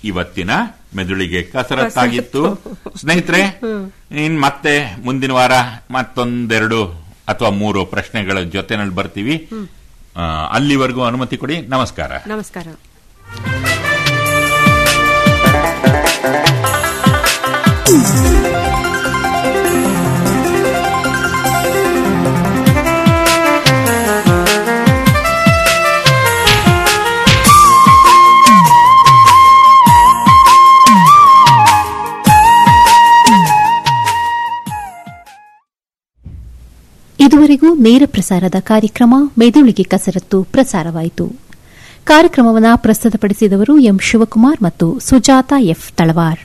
ಇವತ್ತಿನ ಮೆದುಳಿಗೆ ಕಸರತ್ತಾಗಿತ್ತು ಸ್ನೇಹಿತರೆ ಇನ್ ಮತ್ತೆ ಮುಂದಿನ ವಾರ ಮತ್ತೊಂದೆರಡು ಅಥವಾ ಮೂರು ಪ್ರಶ್ನೆಗಳ ಜೊತೆನಲ್ಲಿ ಬರ್ತೀವಿ ಆ, ಅಲ್ಲಿವರೆಗೂ ಅನುಮತಿ ಕೊಡಿ ನಮಸ್ಕಾರ ನಮಸ್ಕಾರ ಇದುವರೆಗೂ ನೇರ ಪ್ರಸಾರದ ಕಾರ್ಯಕ್ರಮ ಮೆದುಳಿಗೆ ಕಸರತ್ತು ಪ್ರಸಾರವಾಯಿತು ಕಾರ್ಯಕ್ರಮವನ್ನು ಪ್ರಸ್ತುತಪಡಿಸಿದವರು ಎಂ ಶಿವಕುಮಾರ್ ಮತ್ತು ಸುಜಾತ ಎಫ್ ತಳವಾರ್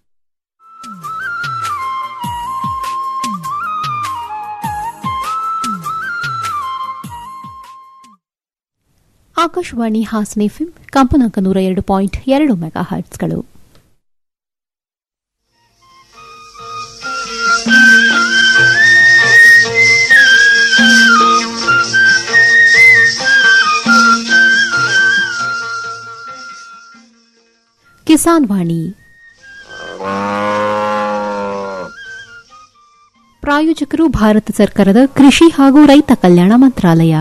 ಆಕಾಶವಾಣಿ ಹಾಸನ ಎಫ್ಎಂ ಕಂಪನಾಂಕ ನೂರ ಎರಡು ಪಾಯಿಂಟ್ ಎರಡು ಮೆಗಾ ಹರ್ಟ್ಸ್ಗಳು ಕಿಸಾನ್ ವಾಣಿ ಪ್ರಾಯೋಜಕರು ಭಾರತ ಸರ್ಕಾರದ ಕೃಷಿ ಹಾಗೂ ರೈತ ಕಲ್ಯಾಣ ಮಂತ್ರಾಲಯ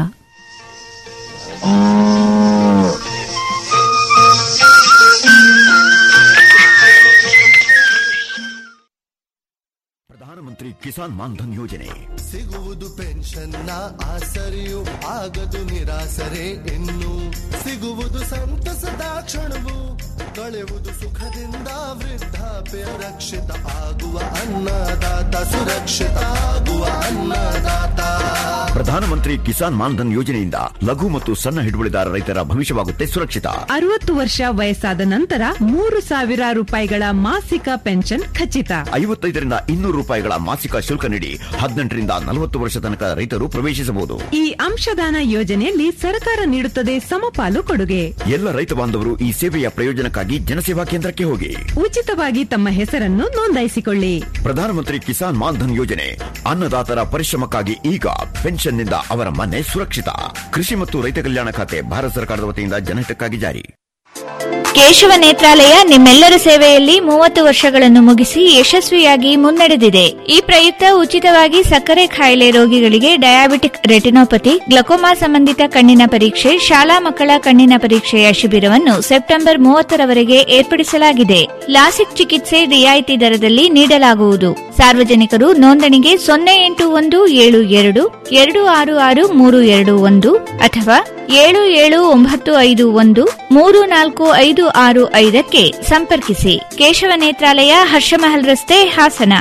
ಪ್ರಧಾನಮಂತ್ರಿ ಕಿಸಾನ್ ಮಾನ್ಧನ್ ಯೋಜನೆ ಸಿಗುವುದು ಪೆನ್ಷನ್ನ ಆಸರೆಯು ಆಗದು ನಿರಾಸರೆ ಇನ್ನು ಸಿಗುವುದು ಸಂತಸದ ಕ್ಷಣವು ಕಳೆಯುವುದು ಸುಖದಿಂದ ವೃದ್ಧಾಪ್ಯ ರಕ್ಷಿತ ಆಗುವ ಅನ್ನದಾತ ಸುರಕ್ಷಿತ ಆಗುವ ಅನ್ನದಾತ ಪ್ರಧಾನಮಂತ್ರಿ ಕಿಸಾನ್ ಮಾನ್ಧನ್ ಯೋಜನೆಯಿಂದ ಲಘು ಮತ್ತು ಸಣ್ಣ ಹಿಡುವಳಿದಾರ ರೈತರ ಭವಿಷ್ಯವಾಗುತ್ತೆ ಸುರಕ್ಷಿತ ಅರವತ್ತು ವರ್ಷ ವಯಸ್ಸಾದ ನಂತರ ಮೂರು ಸಾವಿರ ರೂಪಾಯಿಗಳ ಮಾಸಿಕ ಪೆನ್ಷನ್ ಖಚಿತ ಐವತ್ತೈದರಿಂದ ಇನ್ನೂರು ರೂಪಾಯಿಗಳ ಮಾಸಿಕ ಶುಲ್ಕ ನೀಡಿ ಹದಿನೆಂಟರಿಂದ ನಲವತ್ತು ವರ್ಷ ತನಕ ರೈತರು ಪ್ರವೇಶಿಸಬಹುದು ಈ ಅಂಶದಾನ ಯೋಜನೆಯಲ್ಲಿ ಸರ್ಕಾರ ನೀಡುತ್ತದೆ ಸಮಪಾಲು ಕೊಡುಗೆ ಎಲ್ಲ ರೈತ ಬಾಂಧವರು ಈ ಸೇವೆಯ ಪ್ರಯೋಜನಕ್ಕಾಗಿ ಜನಸೇವಾ ಕೇಂದ್ರಕ್ಕೆ ಹೋಗಿ ಉಚಿತವಾಗಿ ತಮ್ಮ ಹೆಸರನ್ನು ನೋಂದಾಯಿಸಿಕೊಳ್ಳಿ ಪ್ರಧಾನಮಂತ್ರಿ ಕಿಸಾನ್ ಮಾನ್ಧನ್ ಯೋಜನೆ ಅನ್ನದಾತರ ಪರಿಶ್ರಮಕ್ಕಾಗಿ ಈಗ ಪೆನ್ಷನ್ನಿಂದ ಅವರ ಮನೆ ಸುರಕ್ಷಿತ ಕೃಷಿ ಮತ್ತು ರೈತ ಕಲ್ಯಾಣ ಖಾತೆ ಭಾರತ ಸರ್ಕಾರದ ವತಿಯಿಂದ ಜನಹಿತಕ್ಕಾಗಿ ಜಾರಿ ಕೇಶವ ನೇತ್ರಾಲಯ ನಿಮ್ಮೆಲ್ಲರ ಸೇವೆಯಲ್ಲಿ ಮೂವತ್ತು ವರ್ಷಗಳನ್ನು ಮುಗಿಸಿ ಯಶಸ್ವಿಯಾಗಿ ಮುನ್ನಡೆದಿದೆ ಈ ಪ್ರಯುಕ್ತ ಉಚಿತವಾಗಿ ಸಕ್ಕರೆ ಕಾಯಿಲೆ ರೋಗಿಗಳಿಗೆ ಡಯಾಬಿಟಿಕ್ ರೆಟಿನೋಪತಿ ಗ್ಲಕೋಮಾ ಸಂಬಂಧಿತ ಕಣ್ಣಿನ ಪರೀಕ್ಷೆ ಶಾಲಾ ಮಕ್ಕಳ ಕಣ್ಣಿನ ಪರೀಕ್ಷೆಯ ಶಿಬಿರವನ್ನು ಸೆಪ್ಟೆಂಬರ್ ಮೂವತ್ತರವರೆಗೆ ಏರ್ಪಡಿಸಲಾಗಿದೆ ಲಾಸಿಕ್ ಚಿಕಿತ್ಸೆ ರಿಯಾಯಿತಿ ದರದಲ್ಲಿ ನೀಡಲಾಗುವುದು ಸಾರ್ವಜನಿಕರು ನೋಂದಣಿಗೆ ಸೊನ್ನೆ ಎಂಟು ಒಂದು ಏಳು ಎರಡು ಎರಡು ಆರು ಆರು ಮೂರು ಎರಡು ಒಂದು ಅಥವಾ ಏಳು ಏಳು ಒಂಬತ್ತು ಐದು ಒಂದು ಮೂರು ನಾಲ್ಕು ಐದು ಆರು ಐದಕ್ಕೆ ಸಂಪರ್ಕಿಸಿ ಕೇಶವ ನೇತ್ರಾಲಯ ಹರ್ಷಮಹಲ್ ರಸ್ತೆ ಹಾಸನ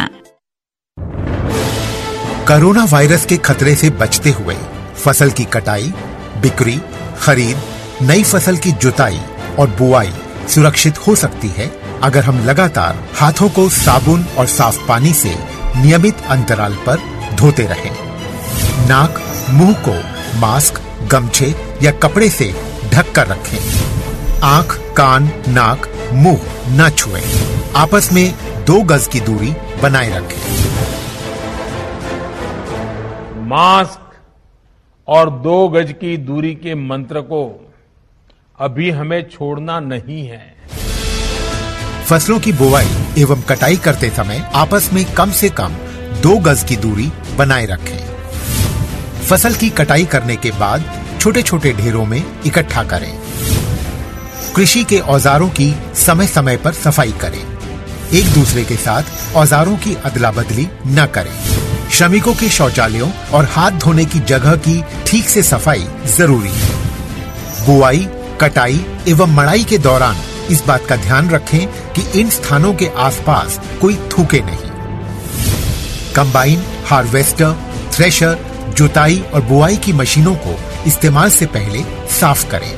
कोरोना वायरस के खतरे से बचते हुए फसल की कटाई बिक्री खरीद नई फसल की जुताई और बुआई सुरक्षित हो सकती है अगर हम लगातार हाथों को साबुन और साफ पानी से नियमित अंतराल पर धोते रहें। नाक मुंह को मास्क गमछे या कपड़े से ढक कर रखें आंख कान नाक मुंह न छुएं। आपस में दो गज की दूरी बनाए रखें मास्क और दो गज की दूरी के मंत्र को अभी हमें छोड़ना नहीं है फसलों की बुवाई एवं कटाई करते समय आपस में कम से कम दो गज की दूरी बनाए रखें फसल की कटाई करने के बाद छोटे छोटे ढेरों में इकट्ठा करें कृषि के औजारों की समय समय पर सफाई करें एक दूसरे के साथ औजारों की अदला बदली न करें श्रमिकों के शौचालयों और हाथ धोने की जगह की ठीक से सफाई जरूरी है बुआई कटाई एवं मड़ाई के दौरान इस बात का ध्यान रखें कि इन स्थानों के आसपास कोई थूके नहीं कंबाइन हार्वेस्टर थ्रेशर जुताई और बुआई की मशीनों को इस्तेमाल से पहले साफ करें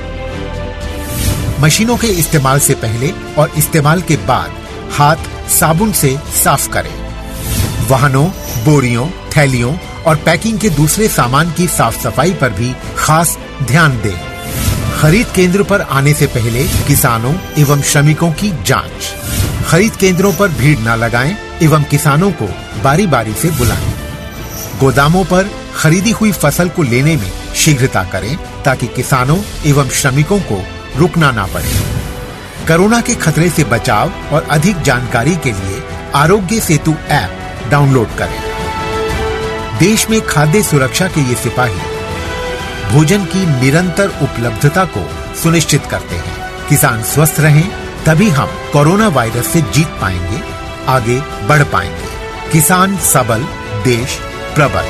मशीनों के इस्तेमाल से पहले और इस्तेमाल के बाद हाथ साबुन से साफ करें वाहनों बोरियों थैलियों और पैकिंग के दूसरे सामान की साफ सफाई पर भी खास ध्यान दें खरीद केंद्र पर आने से पहले किसानों एवं श्रमिकों की जांच खरीद केंद्रों पर भीड़ न लगाएं एवं किसानों को बारी बारी से बुलाएं गोदामों पर खरीदी हुई फसल को लेने में शीघ्रता करें ताकि किसानों एवं श्रमिकों को रुकना ना पड़े कोरोना के खतरे से बचाव और अधिक जानकारी के लिए आरोग्य सेतु ऐप डाउनलोड करें देश में खाद्य सुरक्षा के ये सिपाही भोजन की निरंतर उपलब्धता को सुनिश्चित करते हैं किसान स्वस्थ रहें तभी हम कोरोना वायरस से जीत पाएंगे आगे बढ़ पाएंगे किसान सबल देश प्रबल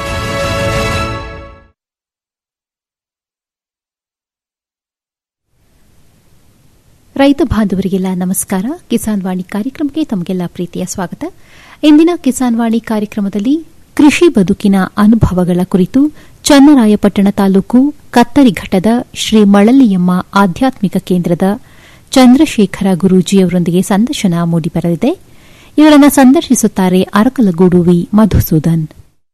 ರೈತ ಬಾಂಧವರಿಗೆಲ್ಲ ನಮಸ್ಕಾರ ಕಿಸಾನ್ ವಾಣಿ ಕಾರ್ಯಕ್ರಮಕ್ಕೆ ತಮಗೆಲ್ಲ ಪ್ರೀತಿಯ ಸ್ವಾಗತ ಇಂದಿನ ಕಿಸಾನ್ ವಾಣಿ ಕಾರ್ಯಕ್ರಮದಲ್ಲಿ ಕೃಷಿ ಬದುಕಿನ ಅನುಭವಗಳ ಕುರಿತು ಚನ್ನರಾಯಪಟ್ಟಣ ತಾಲೂಕು ಕತ್ತರಿಘಟ್ಟದ ಶ್ರೀ ಮಳಲಿಯಮ್ಮ ಆಧ್ಯಾತ್ಮಿಕ ಕೇಂದ್ರದ ಚಂದ್ರಶೇಖರ ಗುರೂಜಿಯವರೊಂದಿಗೆ ಸಂದರ್ಶನ ಮೂಡಿಬರಲಿದೆ ಇವರನ್ನು ಸಂದರ್ಶಿಸುತ್ತಾರೆ ಅರಕಲಗೂಡು ವಿ ಮಧುಸೂದನ್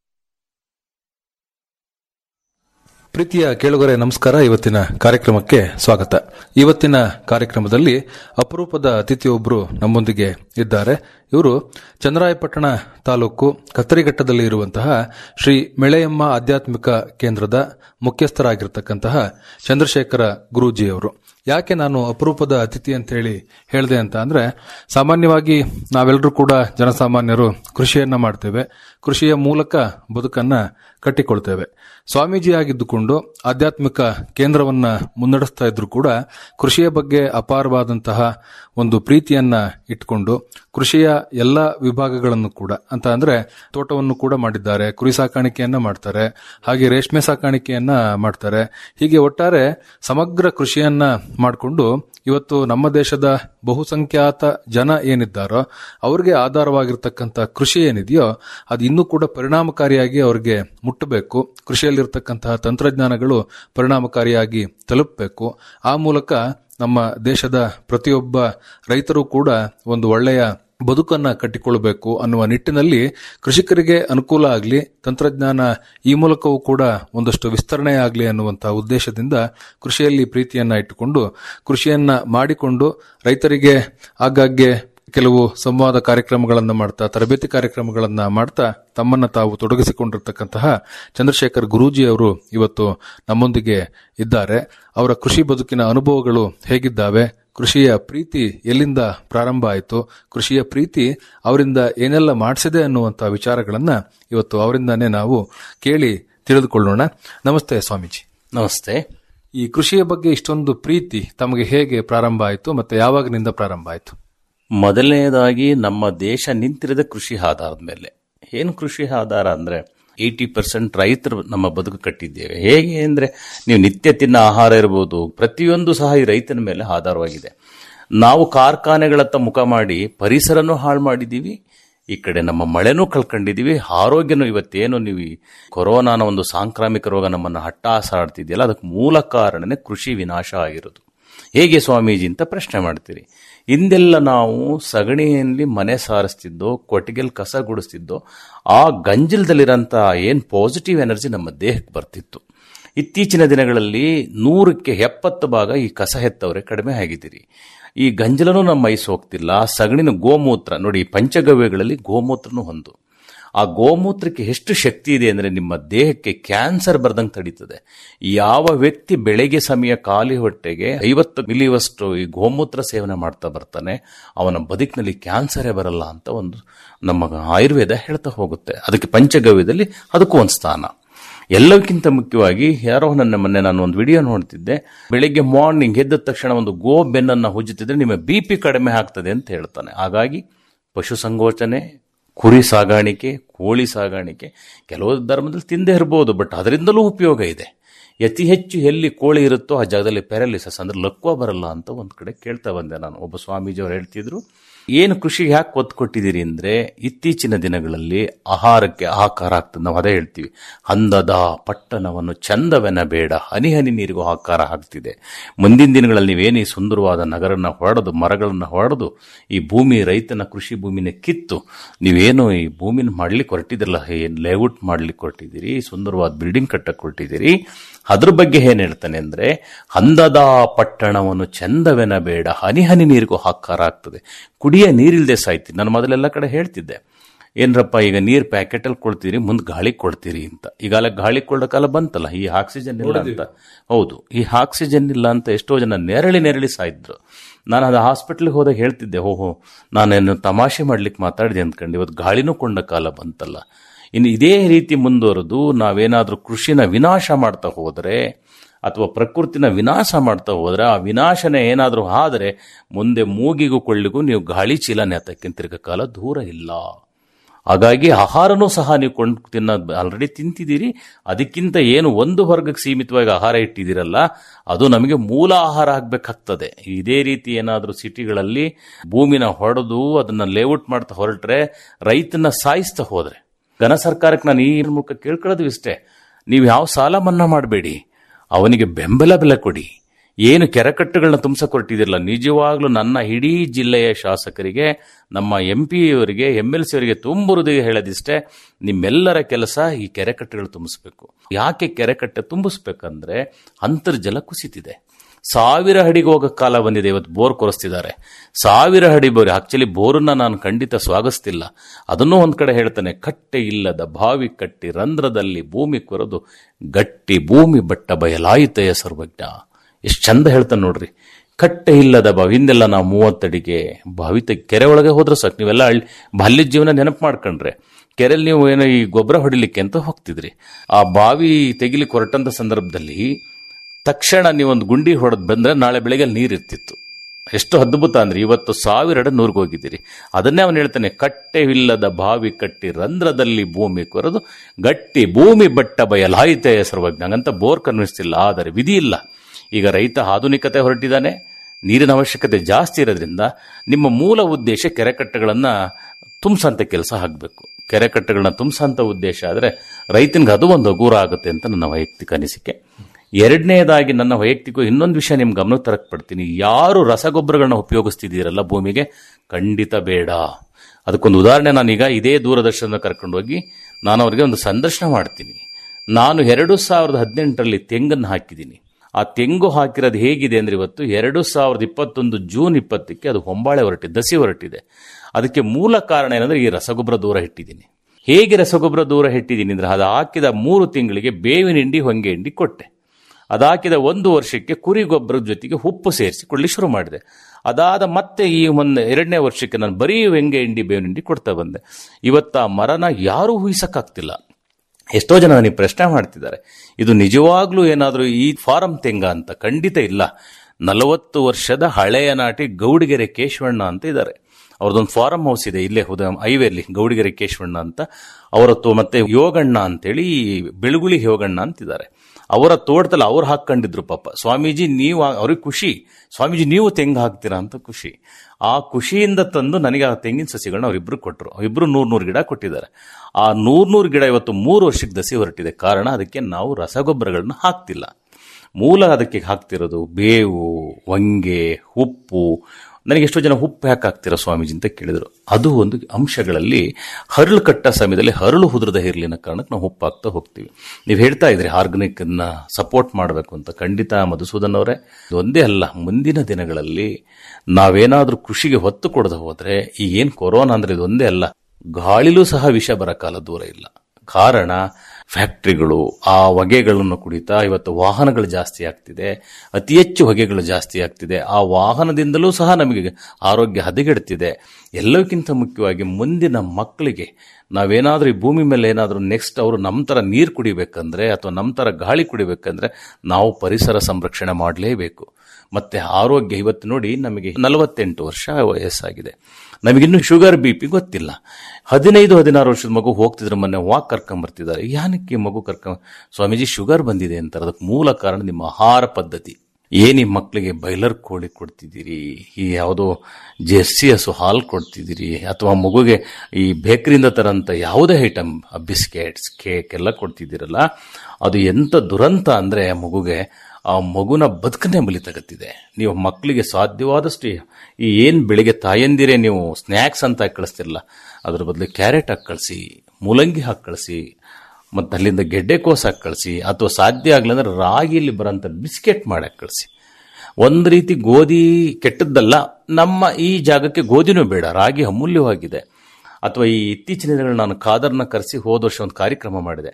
ಪ್ರೀತಿಯ ಕೇಳುಗರೆ ನಮಸ್ಕಾರ ಇವತ್ತಿನ ಕಾರ್ಯಕ್ರಮಕ್ಕೆ ಸ್ವಾಗತ ಇವತ್ತಿನ ಕಾರ್ಯಕ್ರಮದಲ್ಲಿ ಅಪರೂಪದ ಅತಿಥಿಯೊಬ್ಬರು ನಮ್ಮೊಂದಿಗೆ ಇದ್ದಾರೆ ಇವರು ಚಂದ್ರಾಯಪಟ್ಟಣ ತಾಲೂಕು ಕತ್ತರಿಘಟ್ಟದಲ್ಲಿ ಇರುವಂತಹ ಶ್ರೀ ಮೆಳೆಯಮ್ಮ ಆಧ್ಯಾತ್ಮಿಕ ಕೇಂದ್ರದ ಮುಖ್ಯಸ್ಥರಾಗಿರ್ತಕ್ಕಂತಹ ಚಂದ್ರಶೇಖರ ಗುರೂಜಿಯವರು ಯಾಕೆ ನಾನು ಅಪರೂಪದ ಅತಿಥಿ ಅಂತ ಹೇಳಿ ಹೇಳಿದೆ ಅಂತ ಅಂದ್ರೆ ಸಾಮಾನ್ಯವಾಗಿ ನಾವೆಲ್ಲರೂ ಕೂಡ ಜನಸಾಮಾನ್ಯರು ಕೃಷಿಯನ್ನ ಮಾಡ್ತೇವೆ ಕೃಷಿಯ ಮೂಲಕ ಬದುಕನ್ನ ಕಟ್ಟಿಕೊಳ್ತೇವೆ ಸ್ವಾಮೀಜಿ ಆಗಿದ್ದುಕೊಂಡು ಆಧ್ಯಾತ್ಮಿಕ ಕೇಂದ್ರವನ್ನ ಮುನ್ನಡೆಸ್ತಾ ಇದ್ರು ಕೂಡ ಕೃಷಿಯ ಬಗ್ಗೆ ಅಪಾರವಾದಂತಹ ಒಂದು ಪ್ರೀತಿಯನ್ನ ಇಟ್ಕೊಂಡು ಕೃಷಿಯ ಎಲ್ಲ ವಿಭಾಗಗಳನ್ನು ಕೂಡ ಅಂತ ಅಂದ್ರೆ ತೋಟವನ್ನು ಕೂಡ ಮಾಡಿದ್ದಾರೆ ಕುರಿ ಸಾಕಾಣಿಕೆಯನ್ನ ಮಾಡ್ತಾರೆ ಹಾಗೆ ರೇಷ್ಮೆ ಸಾಕಾಣಿಕೆಯನ್ನ ಮಾಡ್ತಾರೆ ಹೀಗೆ ಒಟ್ಟಾರೆ ಸಮಗ್ರ ಕೃಷಿಯನ್ನ ಮಾಡಿಕೊಂಡು ಇವತ್ತು ನಮ್ಮ ದೇಶದ ಬಹುಸಂಖ್ಯಾತ ಜನ ಏನಿದ್ದಾರೋ ಅವ್ರಿಗೆ ಆಧಾರವಾಗಿರ್ತಕ್ಕಂಥ ಕೃಷಿ ಏನಿದೆಯೋ ಅದು ಇನ್ನೂ ಕೂಡ ಪರಿಣಾಮಕಾರಿಯಾಗಿ ಅವ್ರಿಗೆ ಮುಟ್ಟಬೇಕು ಕೃಷಿಯಲ್ಲಿರ್ತಕ್ಕಂತಹ ತಂತ್ರಜ್ಞಾನಗಳು ಪರಿಣಾಮಕಾರಿಯಾಗಿ ತಲುಪಬೇಕು ಆ ಮೂಲಕ ನಮ್ಮ ದೇಶದ ಪ್ರತಿಯೊಬ್ಬ ರೈತರು ಕೂಡ ಒಂದು ಒಳ್ಳೆಯ ಬದುಕನ್ನ ಕಟ್ಟಿಕೊಳ್ಬೇಕು ಅನ್ನುವ ನಿಟ್ಟಿನಲ್ಲಿ ಕೃಷಿಕರಿಗೆ ಅನುಕೂಲ ಆಗಲಿ ತಂತ್ರಜ್ಞಾನ ಈ ಮೂಲಕವೂ ಕೂಡ ಒಂದಷ್ಟು ವಿಸ್ತರಣೆ ಆಗಲಿ ಅನ್ನುವಂತಹ ಉದ್ದೇಶದಿಂದ ಕೃಷಿಯಲ್ಲಿ ಪ್ರೀತಿಯನ್ನ ಇಟ್ಟುಕೊಂಡು ಕೃಷಿಯನ್ನ ಮಾಡಿಕೊಂಡು ರೈತರಿಗೆ ಆಗಾಗ್ಗೆ ಕೆಲವು ಸಂವಾದ ಕಾರ್ಯಕ್ರಮಗಳನ್ನ ಮಾಡ್ತಾ ತರಬೇತಿ ಕಾರ್ಯಕ್ರಮಗಳನ್ನ ಮಾಡ್ತಾ ತಮ್ಮನ್ನ ತಾವು ತೊಡಗಿಸಿಕೊಂಡಿರ್ತಕ್ಕಂತಹ ಚಂದ್ರಶೇಖರ್ ಗುರೂಜಿ ಅವರು ಇವತ್ತು ನಮ್ಮೊಂದಿಗೆ ಇದ್ದಾರೆ ಅವರ ಕೃಷಿ ಬದುಕಿನ ಅನುಭವಗಳು ಹೇಗಿದ್ದಾವೆ ಕೃಷಿಯ ಪ್ರೀತಿ ಎಲ್ಲಿಂದ ಪ್ರಾರಂಭ ಆಯಿತು ಕೃಷಿಯ ಪ್ರೀತಿ ಅವರಿಂದ ಏನೆಲ್ಲ ಮಾಡಿಸಿದೆ ಅನ್ನುವಂಥ ವಿಚಾರಗಳನ್ನ ಇವತ್ತು ಅವರಿಂದಾನೇ ನಾವು ಕೇಳಿ ತಿಳಿದುಕೊಳ್ಳೋಣ ನಮಸ್ತೆ ಸ್ವಾಮೀಜಿ ನಮಸ್ತೆ ಈ ಕೃಷಿಯ ಬಗ್ಗೆ ಇಷ್ಟೊಂದು ಪ್ರೀತಿ ತಮಗೆ ಹೇಗೆ ಪ್ರಾರಂಭ ಆಯಿತು ಮತ್ತೆ ಯಾವಾಗಿನಿಂದ ಪ್ರಾರಂಭ ಆಯಿತು ಮೊದಲನೇದಾಗಿ ನಮ್ಮ ದೇಶ ನಿಂತಿರೋದೇ ಕೃಷಿ ಆಧಾರದ ಮೇಲೆ ಏನು ಕೃಷಿ ಆಧಾರ ಅಂದ್ರೆ ಏಯ್ಟಿ ಪರ್ಸೆಂಟ್ ರೈತರು ನಮ್ಮ ಬದುಕು ಕಟ್ಟಿದ್ದೇವೆ ಹೇಗೆ ಅಂದ್ರೆ ನೀವು ನಿತ್ಯ ತಿನ್ನ ಆಹಾರ ಇರ್ಬೋದು ಪ್ರತಿಯೊಂದು ಸಹ ಈ ರೈತನ ಮೇಲೆ ಆಧಾರವಾಗಿದೆ ನಾವು ಕಾರ್ಖಾನೆಗಳತ್ತ ಮುಖ ಮಾಡಿ ಪರಿಸರನೂ ಹಾಳು ಮಾಡಿದ್ದೀವಿ ಈ ಕಡೆ ನಮ್ಮ ಮಳೆನೂ ಕಳ್ಕೊಂಡಿದೀವಿ ಆರೋಗ್ಯನೂ ಇವತ್ತೇನು ನೀವು ಈ ಕೊರೋನಾನ ಒಂದು ಸಾಂಕ್ರಾಮಿಕ ರೋಗ ನಮ್ಮನ್ನು ಹಟ್ಟಾಸ ಆಡ್ತಿದೆಯಲ್ಲ ಅದಕ್ಕೆ ಮೂಲ ಕಾರಣನೇ ಕೃಷಿ ವಿನಾಶ ಆಗಿರೋದು ಹೇಗೆ ಸ್ವಾಮೀಜಿ ಅಂತ ಪ್ರಶ್ನೆ ಮಾಡ್ತೀರಿ ಹಿಂದೆಲ್ಲ ನಾವು ಸಗಣಿಯಲ್ಲಿ ಮನೆ ಸಾರಿಸ್ತಿದ್ದೋ ಕೊಟ್ಟಿಗೆಲ್ ಕಸ ಗುಡಿಸ್ತಿದ್ದೋ ಆ ಗಂಜಲದಲ್ಲಿರೋಂಥ ಏನು ಪಾಸಿಟಿವ್ ಎನರ್ಜಿ ನಮ್ಮ ದೇಹಕ್ಕೆ ಬರ್ತಿತ್ತು ಇತ್ತೀಚಿನ ದಿನಗಳಲ್ಲಿ ನೂರಕ್ಕೆ ಎಪ್ಪತ್ತು ಭಾಗ ಈ ಕಸ ಹೆತ್ತವರೇ ಕಡಿಮೆ ಆಗಿದ್ದೀರಿ ಈ ಗಂಜಲನೂ ನಮ್ಮ ಮೈ ಹೋಗ್ತಿಲ್ಲ ಸಗಣಿನ ಗೋಮೂತ್ರ ನೋಡಿ ಪಂಚಗವ್ಯಗಳಲ್ಲಿ ಗೋಮೂತ್ರನೂ ಒಂದು ಆ ಗೋಮೂತ್ರಕ್ಕೆ ಎಷ್ಟು ಶಕ್ತಿ ಇದೆ ಅಂದರೆ ನಿಮ್ಮ ದೇಹಕ್ಕೆ ಕ್ಯಾನ್ಸರ್ ಬರ್ದಂಗೆ ತಡೀತದೆ ಯಾವ ವ್ಯಕ್ತಿ ಬೆಳಗ್ಗೆ ಸಮಯ ಖಾಲಿ ಹೊಟ್ಟೆಗೆ ಐವತ್ತು ಮಿಲಿವಷ್ಟು ಈ ಗೋಮೂತ್ರ ಸೇವನೆ ಮಾಡ್ತಾ ಬರ್ತಾನೆ ಅವನ ಬದುಕಿನಲ್ಲಿ ಕ್ಯಾನ್ಸರೇ ಬರಲ್ಲ ಅಂತ ಒಂದು ನಮ್ಮ ಆಯುರ್ವೇದ ಹೇಳ್ತಾ ಹೋಗುತ್ತೆ ಅದಕ್ಕೆ ಪಂಚಗವ್ಯದಲ್ಲಿ ಅದಕ್ಕೂ ಒಂದು ಸ್ಥಾನ ಎಲ್ಲಕ್ಕಿಂತ ಮುಖ್ಯವಾಗಿ ಯಾರೋ ನನ್ನ ಮೊನ್ನೆ ನಾನು ಒಂದು ವಿಡಿಯೋ ನೋಡ್ತಿದ್ದೆ ಬೆಳಿಗ್ಗೆ ಮಾರ್ನಿಂಗ್ ಎದ್ದ ತಕ್ಷಣ ಒಂದು ಗೋ ಬೆನ್ನನ್ನು ಹುಜ್ಜುತ್ತಿದ್ರೆ ನಿಮ್ಮ ಬಿ ಪಿ ಕಡಿಮೆ ಆಗ್ತದೆ ಅಂತ ಹೇಳ್ತಾನೆ ಹಾಗಾಗಿ ಪಶು ಸಂಗೋಚನೆ ಕುರಿ ಸಾಗಾಣಿಕೆ ಕೋಳಿ ಸಾಗಾಣಿಕೆ ಕೆಲವು ಧರ್ಮದಲ್ಲಿ ತಿಂದೇ ಇರ್ಬೋದು ಬಟ್ ಅದರಿಂದಲೂ ಉಪಯೋಗ ಇದೆ ಅತಿ ಹೆಚ್ಚು ಎಲ್ಲಿ ಕೋಳಿ ಇರುತ್ತೋ ಆ ಜಾಗದಲ್ಲಿ ಪ್ಯಾರಲಿಸಸ್ ಅಂದ್ರೆ ಲಕ್ವ ಬರಲ್ಲ ಅಂತ ಒಂದು ಕಡೆ ಕೇಳ್ತಾ ಬಂದೆ ನಾನು ಒಬ್ಬ ಸ್ವಾಮೀಜಿ ಅವ್ರು ಹೇಳ್ತಿದ್ರು ಏನು ಕೃಷಿಗೆ ಯಾಕೆ ಒತ್ತು ಕೊಟ್ಟಿದ್ದೀರಿ ಅಂದ್ರೆ ಇತ್ತೀಚಿನ ದಿನಗಳಲ್ಲಿ ಆಹಾರಕ್ಕೆ ಆಕಾರ ಆಗ್ತದೆ ನಾವು ಅದೇ ಹೇಳ್ತೀವಿ ಹಂದದ ಪಟ್ಟಣವನ್ನು ಚಂದವೆನ ಬೇಡ ಹನಿ ಹನಿ ನೀರಿಗೂ ಆಕಾರ ಆಗ್ತಿದೆ ಮುಂದಿನ ದಿನಗಳಲ್ಲಿ ನೀವೇನು ಈ ಸುಂದರವಾದ ನಗರನ ಹೊಡೆದು ಮರಗಳನ್ನು ಹೊಡೆದು ಈ ಭೂಮಿ ರೈತನ ಕೃಷಿ ಭೂಮಿನ ಕಿತ್ತು ನೀವೇನು ಈ ಭೂಮಿನ ಮಾಡ್ಲಿಕ್ಕೆ ಹೊರಟಿದ್ರಲ್ಲ ಏನು ಲೇಔಟ್ ಮಾಡ್ಲಿಕ್ಕೆ ಹೊರಟಿದ್ದೀರಿ ಸುಂದರವಾದ ಬಿಲ್ಡಿಂಗ್ ಕಟ್ಟಕ್ಕೆ ಹೊರಟಿದ್ದೀರಿ ಅದ್ರ ಬಗ್ಗೆ ಏನ್ ಹೇಳ್ತಾನೆ ಅಂದ್ರೆ ಹಂದದ ಪಟ್ಟಣವನ್ನು ಚಂದವೆನ ಬೇಡ ಹನಿ ಹನಿ ನೀರಿಗೂ ಆಕಾರ ಆಗ್ತದೆ ಕುಡಿಯ ನೀರಿಲ್ದೆ ಸಾಯ್ತೀನಿ ನಾನು ಮೊದಲೆಲ್ಲ ಕಡೆ ಹೇಳ್ತಿದ್ದೆ ಏನ್ರಪ್ಪ ಈಗ ನೀರ್ ಪ್ಯಾಕೆಟ್ ಅಲ್ಲಿ ಕೊಡ್ತೀರಿ ಮುಂದೆ ಗಾಳಿ ಕೊಡ್ತೀರಿ ಅಂತ ಈಗಾಲ ಗಾಳಿ ಕೊಡೋ ಕಾಲ ಬಂತಲ್ಲ ಈ ಆಕ್ಸಿಜನ್ ಇಲ್ಲ ಅಂತ ಹೌದು ಈ ಆಕ್ಸಿಜನ್ ಇಲ್ಲ ಅಂತ ಎಷ್ಟೋ ಜನ ನೆರಳಿ ನೆರಳಿ ಸಾಯಿದ್ರು ನಾನು ಅದು ಹಾಸ್ಪಿಟ್ಲಿಗೆ ಹೋದಾಗ ಹೇಳ್ತಿದ್ದೆ ಓಹೋ ನಾನೇನು ತಮಾಷೆ ಮಾಡ್ಲಿಕ್ಕೆ ಮಾತಾಡಿದೆ ಅಂದ್ಕೊಂಡು ಇವತ್ತು ಗಾಳಿನೂ ಕೊಂಡ ಕಾಲ ಬಂತಲ್ಲ ಇನ್ನು ಇದೇ ರೀತಿ ಮುಂದುವರೆದು ನಾವೇನಾದ್ರೂ ಕೃಷಿನ ವಿನಾಶ ಮಾಡ್ತಾ ಹೋದರೆ ಅಥವಾ ಪ್ರಕೃತಿನ ವಿನಾಶ ಮಾಡ್ತಾ ಹೋದ್ರೆ ಆ ವಿನಾಶನೇ ಏನಾದರೂ ಆದರೆ ಮುಂದೆ ಮೂಗಿಗೂ ಕೊಳ್ಳಿಗೂ ನೀವು ಗಾಳಿ ಚೀಲ ನೆತಕ್ಕಿಂತ ತಿರ್ಗ ಕಾಲ ದೂರ ಇಲ್ಲ ಹಾಗಾಗಿ ಆಹಾರನೂ ಸಹ ನೀವು ಕೊಂಡು ತಿನ್ನೋದು ಆಲ್ರೆಡಿ ತಿಂತಿದ್ದೀರಿ ಅದಕ್ಕಿಂತ ಏನು ಒಂದು ವರ್ಗಕ್ಕೆ ಸೀಮಿತವಾಗಿ ಆಹಾರ ಇಟ್ಟಿದ್ದೀರಲ್ಲ ಅದು ನಮಗೆ ಮೂಲ ಆಹಾರ ಆಗ್ಬೇಕಾಗ್ತದೆ ಇದೇ ರೀತಿ ಏನಾದರೂ ಸಿಟಿಗಳಲ್ಲಿ ಭೂಮಿನ ಹೊಡೆದು ಅದನ್ನ ಲೇಔಟ್ ಮಾಡ್ತಾ ಹೊರಟ್ರೆ ರೈತನ ಸಾಯಿಸ್ತಾ ಹೋದ್ರೆ ಘನ ಸರ್ಕಾರಕ್ಕೆ ನಾನು ಈ ಮೂಲಕ ಕೇಳ್ಕೊಳ್ಳೋದು ಇಷ್ಟೇ ನೀವು ಯಾವ ಸಾಲ ಮನ್ನಾ ಮಾಡಬೇಡಿ ಅವನಿಗೆ ಬೆಂಬಲ ಬೆಲೆ ಕೊಡಿ ಏನು ಕೆರೆಕಟ್ಟುಗಳನ್ನ ತುಂಬಿಸಕ್ ಹೊರಟಿದಿರಲ್ಲ ನಿಜವಾಗ್ಲೂ ನನ್ನ ಇಡೀ ಜಿಲ್ಲೆಯ ಶಾಸಕರಿಗೆ ನಮ್ಮ ಎಂ ಪಿಯವರಿಗೆ ಎಂ ಎಲ್ ಸಿ ಅವರಿಗೆ ತುಂಬುರುದಿಗೆ ಹೇಳೋದಿಷ್ಟೇ ನಿಮ್ಮೆಲ್ಲರ ಕೆಲಸ ಈ ಕೆರೆಕಟ್ಟೆಗಳು ತುಂಬಿಸ್ಬೇಕು ಯಾಕೆ ಕೆರೆಕಟ್ಟೆ ತುಂಬಿಸ್ಬೇಕಂದ್ರೆ ಅಂತರ್ಜಲ ಕುಸಿತಿದೆ ಸಾವಿರ ಅಡಿಗೆ ಹೋಗೋ ಕಾಲ ಬಂದಿದೆ ಇವತ್ತು ಬೋರ್ ಕೊರೆಸ್ತಿದ್ದಾರೆ ಸಾವಿರ ಅಡಿ ಬೋರ್ ಆಕ್ಚುಲಿ ಬೋರನ್ನ ನಾನು ಖಂಡಿತ ಸ್ವಾಗತಿಸ್ತಿಲ್ಲ ಅದನ್ನೂ ಒಂದ್ ಕಡೆ ಹೇಳ್ತಾನೆ ಕಟ್ಟೆ ಇಲ್ಲದ ಬಾವಿ ಕಟ್ಟಿ ರಂಧ್ರದಲ್ಲಿ ಭೂಮಿ ಕೊರೆದು ಗಟ್ಟಿ ಭೂಮಿ ಬಟ್ಟ ಬಯಲಾಯಿತೆಯ ಸರ್ವಜ್ಞ ಎಷ್ಟು ಚಂದ ಹೇಳ್ತಾನೆ ನೋಡ್ರಿ ಕಟ್ಟೆ ಇಲ್ಲದ ಬಾವಿ ಹಿಂದೆಲ್ಲ ನಾವು ಮೂವತ್ತಡಿಗೆ ಬಾವಿ ತೆಗ್- ಕೆರೆ ಒಳಗೆ ಹೋದ್ರೆ ಸಾಕು ನೀವೆಲ್ಲ ಹಳ್ಳಿ ಬಾಲ್ಯದ ಜೀವನ ನೆನಪು ಮಾಡ್ಕೊಂಡ್ರೆ ಕೆರೆಯಲ್ಲಿ ನೀವು ಏನೋ ಈ ಗೊಬ್ಬರ ಹೊಡಿಲಿಕ್ಕೆ ಅಂತ ಹೋಗ್ತಿದ್ರಿ ಆ ಬಾವಿ ತೆಗಿಲಿಕ್ಕೆ ಹೊರಟಂತ ಸಂದರ್ಭದಲ್ಲಿ ತಕ್ಷಣ ನೀವೊಂದು ಗುಂಡಿ ಹೊಡೆದ್ ಬಂದ್ರೆ ನಾಳೆ ಬೆಳಗ್ಗೆ ಅಲ್ಲಿ ನೀರಿರ್ತಿತ್ತು ಎಷ್ಟು ಅದ್ಭುತ ಅಂದ್ರೆ ಇವತ್ತು ಸಾವಿರ ಅಡಿ ನೂರ್ಗೆ ಹೋಗಿದ್ದೀರಿ ಅದನ್ನೇ ಅವನು ಹೇಳ್ತಾನೆ ಕಟ್ಟೆವಿಲ್ಲದ ಬಾವಿ ಕಟ್ಟಿ ರಂಧ್ರದಲ್ಲಿ ಭೂಮಿ ಕೊರೆದು ಗಟ್ಟಿ ಭೂಮಿ ಬಟ್ಟ ಬಯಲಾಯಿತೆ ಸರ್ವಜ್ಞ ಹಂಗಂತ ಬೋರ್ ಕನ್ವಿಸ್ತಿಲ್ಲ ಆದರೆ ವಿಧಿ ಇಲ್ಲ ಈಗ ರೈತ ಆಧುನಿಕತೆ ಹೊರಟಿದ್ದಾನೆ ನೀರಿನ ಅವಶ್ಯಕತೆ ಜಾಸ್ತಿ ಇರೋದ್ರಿಂದ ನಿಮ್ಮ ಮೂಲ ಉದ್ದೇಶ ಕೆರೆಕಟ್ಟೆಗಳನ್ನ ತುಂಬಿಸಂತ ಕೆಲಸ ಆಗಬೇಕು ಕೆರೆಕಟ್ಟೆಗಳನ್ನ ತುಂಬಿಸಂತ ಉದ್ದೇಶ ಆದರೆ ರೈತನಿಗೆ ಅದು ಒಂದು ಹಗೂರ ಆಗುತ್ತೆ ಅಂತ ನನ್ನ ವೈಯಕ್ತಿಕ ಅನಿಸಿಕೆ ಎರಡನೇದಾಗಿ ನನ್ನ ವೈಯಕ್ತಿಕ ಇನ್ನೊಂದು ವಿಷಯ ನಿಮ್ಗೆ ಗಮನಕ್ಕೆ ತರಕ್ ಪಡ್ತೀನಿ ಯಾರು ರಸಗೊಬ್ಬರಗಳನ್ನ ಉಪಯೋಗಿಸ್ತಿದ್ದೀರಲ್ಲ ಭೂಮಿಗೆ ಖಂಡಿತ ಬೇಡ ಅದಕ್ಕೊಂದು ಉದಾಹರಣೆ ನಾನೀಗ ಇದೇ ದೂರದರ್ಶನ ಕರ್ಕೊಂಡೋಗಿ ನಾನು ಅವರಿಗೆ ಒಂದು ಸಂದರ್ಶನ ಮಾಡ್ತೀನಿ ನಾನು ಎರಡು ಸಾವಿರದ ಹದಿನೆಂಟರಲ್ಲಿ ತೆಂಗನ್ನು ಹಾಕಿದ್ದೀನಿ ಆ ತೆಂಗು ಹಾಕಿರೋದು ಹೇಗಿದೆ ಅಂದ್ರೆ ಇವತ್ತು ಎರಡು ಸಾವಿರದ ಇಪ್ಪತ್ತೊಂದು ಜೂನ್ ಇಪ್ಪತ್ತಕ್ಕೆ ಅದು ಹೊಂಬಾಳೆ ಹೊರಟಿದೆ ದಸಿ ಹೊರಟಿದೆ ಅದಕ್ಕೆ ಮೂಲ ಕಾರಣ ಏನಂದ್ರೆ ಈ ರಸಗೊಬ್ಬರ ದೂರ ಇಟ್ಟಿದ್ದೀನಿ ಹೇಗೆ ರಸಗೊಬ್ಬರ ದೂರ ಇಟ್ಟಿದ್ದೀನಿ ಅಂದ್ರೆ ಅದು ಹಾಕಿದ ಮೂರು ತಿಂಗಳಿಗೆ ಬೇವಿನ ಹಿಂಡಿ ಹೊಂಗೆ ಹಿಂಡಿ ಕೊಟ್ಟೆ ಅದಾಕಿದ ಒಂದು ವರ್ಷಕ್ಕೆ ಕುರಿ ಗೊಬ್ಬರದ ಜೊತೆಗೆ ಉಪ್ಪು ಸೇರಿಸಿ ಕೊಡ್ಲಿಕ್ಕೆ ಶುರು ಮಾಡಿದೆ ಅದಾದ ಮತ್ತೆ ಈ ಒಂದು ಎರಡನೇ ವರ್ಷಕ್ಕೆ ನಾನು ಬರೀ ವೆಂಗೆ ಹಿಂಡಿ ಬೇವಿನ ಹಿಂಡಿ ಕೊಡ್ತಾ ಬಂದೆ ಇವತ್ತ ಆ ಮರನ ಯಾರೂ ಊಹಿಸಕ್ಕಾಗ್ತಿಲ್ಲ ಎಷ್ಟೋ ಜನ ನನಗೆ ಪ್ರಶ್ನೆ ಮಾಡ್ತಿದ್ದಾರೆ ಇದು ನಿಜವಾಗ್ಲೂ ಏನಾದರೂ ಈ ಫಾರಂ ತೆಂಗ ಅಂತ ಖಂಡಿತ ಇಲ್ಲ ನಲವತ್ತು ವರ್ಷದ ಹಳೆಯ ನಾಟಿ ಗೌಡಿಗೆರೆ ಕೇಶವಣ್ಣ ಅಂತ ಇದ್ದಾರೆ ಅವ್ರದ್ದೊಂದು ಫಾರಂ ಹೌಸ್ ಇದೆ ಇಲ್ಲೇ ಹುದ ಹೈವೇಲಿ ಗೌಡಿಗೆರೆ ಕೇಶವಣ್ಣ ಅಂತ ಅವರ ತೋ ಮತ್ತೆ ಯೋಗಣ್ಣ ಅಂತೇಳಿ ಬೆಳಗುಳಿ ಯೋಗಣ್ಣ ಅಂತಿದ್ದಾರೆ ಅವರ ತೋಟದಲ್ಲಿ ಅವ್ರು ಹಾಕೊಂಡಿದ್ರು ಪಾಪ ಸ್ವಾಮೀಜಿ ನೀವು ಅವ್ರಿಗೆ ಖುಷಿ ಸ್ವಾಮೀಜಿ ನೀವು ತೆಂಗು ಹಾಕ್ತೀರಾ ಅಂತ ಖುಷಿ ಆ ಖುಷಿಯಿಂದ ತಂದು ನನಗೆ ಆ ತೆಂಗಿನ ಸಸಿಗಳನ್ನ ಅವರಿಬ್ರು ಕೊಟ್ಟರು ಇಬ್ರು ನೂರ್ ನೂರು ಗಿಡ ಕೊಟ್ಟಿದ್ದಾರೆ ಆ ನೂರ್ ನೂರು ಗಿಡ ಇವತ್ತು ಮೂರು ವರ್ಷಕ್ಕೆ ದಸಿ ಹೊರಟಿದೆ ಕಾರಣ ಅದಕ್ಕೆ ನಾವು ರಸಗೊಬ್ಬರಗಳನ್ನ ಹಾಕ್ತಿಲ್ಲ ಮೂಲ ಅದಕ್ಕೆ ಹಾಕ್ತಿರೋದು ಬೇವು ಹೊಂಗೆ ಉಪ್ಪು ನನಗೆ ಎಷ್ಟೋ ಜನ ಉಪ್ಪು ಯಾಕೆ ಹಾಕ್ತೀರಾ ಸ್ವಾಮೀಜಿ ಅಂತ ಕೇಳಿದ್ರು ಅದು ಒಂದು ಅಂಶಗಳಲ್ಲಿ ಹರಳು ಕಟ್ಟ ಸಮಯದಲ್ಲಿ ಹರಳು ಹುದುರದ ಇರಲಿನ ಕಾರಣಕ್ಕೆ ನಾವು ಉಪ್ಪು ಹಾಕ್ತಾ ಹೋಗ್ತೀವಿ ನೀವು ಹೇಳ್ತಾ ಇದ್ರಿ ಆರ್ಗಾನಿಕ್ ಅನ್ನ ಸಪೋರ್ಟ್ ಮಾಡಬೇಕು ಅಂತ ಖಂಡಿತ ಮಧುಸೂದನ್ ಅವರೇ ಇದು ಒಂದೇ ಅಲ್ಲ ಮುಂದಿನ ದಿನಗಳಲ್ಲಿ ನಾವೇನಾದ್ರೂ ಕೃಷಿಗೆ ಹೊತ್ತು ಕೊಡದೆ ಹೋದ್ರೆ ಈ ಏನ್ ಕೊರೋನಾ ಅಂದ್ರೆ ಇದು ಒಂದೇ ಅಲ್ಲ ಗಾಳಿಲೂ ಸಹ ವಿಷ ಬರ ಕಾಲ ದೂರ ಇಲ್ಲ ಕಾರಣ ಫ್ಯಾಕ್ಟ್ರಿಗಳು ಆ ಹೊಗೆಗಳನ್ನು ಕುಡಿತಾ ಇವತ್ತು ವಾಹನಗಳು ಜಾಸ್ತಿ ಆಗ್ತಿದೆ ಅತಿ ಹೆಚ್ಚು ಹೊಗೆಗಳು ಜಾಸ್ತಿ ಆಗ್ತಿದೆ ಆ ವಾಹನದಿಂದಲೂ ಸಹ ನಮಗೆ ಆರೋಗ್ಯ ಹದಗೆಡ್ತಿದೆ ಎಲ್ಲಕ್ಕಿಂತ ಮುಖ್ಯವಾಗಿ ಮುಂದಿನ ಮಕ್ಕಳಿಗೆ ನಾವೇನಾದ್ರೂ ಈ ಭೂಮಿ ಮೇಲೆ ಏನಾದರೂ ನೆಕ್ಸ್ಟ್ ಅವರು ನಮ್ಮ ಥರ ನೀರು ಕುಡಿಬೇಕಂದ್ರೆ ಅಥವಾ ನಮ್ಮ ಥರ ಗಾಳಿ ಕುಡಿಬೇಕಂದ್ರೆ ನಾವು ಪರಿಸರ ಸಂರಕ್ಷಣೆ ಮಾಡಲೇಬೇಕು ಮತ್ತೆ ಆರೋಗ್ಯ ಇವತ್ತು ನೋಡಿ ನಮಗೆ ನಲವತ್ತೆಂಟು ವರ್ಷ ವಯಸ್ಸಾಗಿದೆ ನಮಗಿನ್ನು ಶುಗರ್ ಬಿ ಪಿ ಗೊತ್ತಿಲ್ಲ ಹದಿನೈದು ಹದಿನಾರು ವರ್ಷದ ಮಗು ಹೋಗ್ತಿದ್ರೆ ಮೊನ್ನೆ ವಾಕ್ ಕರ್ಕೊಂಬರ್ತಿದ್ದಾರೆ ಯಾನಕ್ಕೆ ಈ ಮಗು ಕರ್ಕೊಂಡ್ ಸ್ವಾಮೀಜಿ ಶುಗರ್ ಬಂದಿದೆ ಅಂತಾರೆ ಅದಕ್ಕೆ ಮೂಲ ಕಾರಣ ನಿಮ್ಮ ಆಹಾರ ಪದ್ಧತಿ ಏನಿ ಮಕ್ಕಳಿಗೆ ಬೈಲರ್ ಕೋಳಿ ಕೊಡ್ತಿದ್ದೀರಿ ಈ ಯಾವುದೋ ಜೆರ್ಸಿ ಹಸು ಹಾಲು ಕೊಡ್ತಿದ್ದೀರಿ ಅಥವಾ ಮಗುಗೆ ಈ ಬೇಕರಿಯಿಂದ ತರಂತ ಯಾವುದೇ ಐಟಮ್ ಬಿಸ್ಕೆಟ್ಸ್ ಕೇಕ್ ಎಲ್ಲ ಕೊಡ್ತಿದ್ದೀರಲ್ಲ ಅದು ಎಂತ ದುರಂತ ಅಂದ್ರೆ ಆ ಮಗುಗೆ ಆ ಮಗುನ ಬದುಕನ್ನೇ ಬಲಿ ತಗತ್ತಿದೆ ನೀವು ಮಕ್ಕಳಿಗೆ ಸಾಧ್ಯವಾದಷ್ಟು ಈ ಏನ್ ಬೆಳಿಗ್ಗೆ ತಾಯಂದಿರೇ ನೀವು ಸ್ನ್ಯಾಕ್ಸ್ ಅಂತ ಹಾಕಿ ಕಳಿಸ್ತಿರಲ್ಲ ಅದ್ರ ಬದಲು ಕ್ಯಾರೆಟ್ ಹಾಕಿ ಕಳಿಸಿ ಮೂಲಂಗಿ ಹಾಕಿ ಕಳಿಸಿ ಮತ್ತು ಅಲ್ಲಿಂದ ಗೆಡ್ಡೆಕೋಸು ಹಾಕಿ ಕಳಿಸಿ ಅಥವಾ ಸಾಧ್ಯ ಆಗ್ಲಂದ್ರೆ ರಾಗಿಲಿ ಬರೋಂಥ ಬಿಸ್ಕೆಟ್ ಮಾಡಕ್ಕೆ ಕಳಿಸಿ ಒಂದು ರೀತಿ ಗೋಧಿ ಕೆಟ್ಟದ್ದಲ್ಲ ನಮ್ಮ ಈ ಜಾಗಕ್ಕೆ ಗೋಧಿನೂ ಬೇಡ ರಾಗಿ ಅಮೂಲ್ಯವಾಗಿದೆ ಅಥವಾ ಈ ಇತ್ತೀಚಿನ ದಿನಗಳು ನಾನು ಖಾದರ್ನ ಕರೆಸಿ ಹೋದ ವರ್ಷ ಒಂದು ಕಾರ್ಯಕ್ರಮ ಮಾಡಿದೆ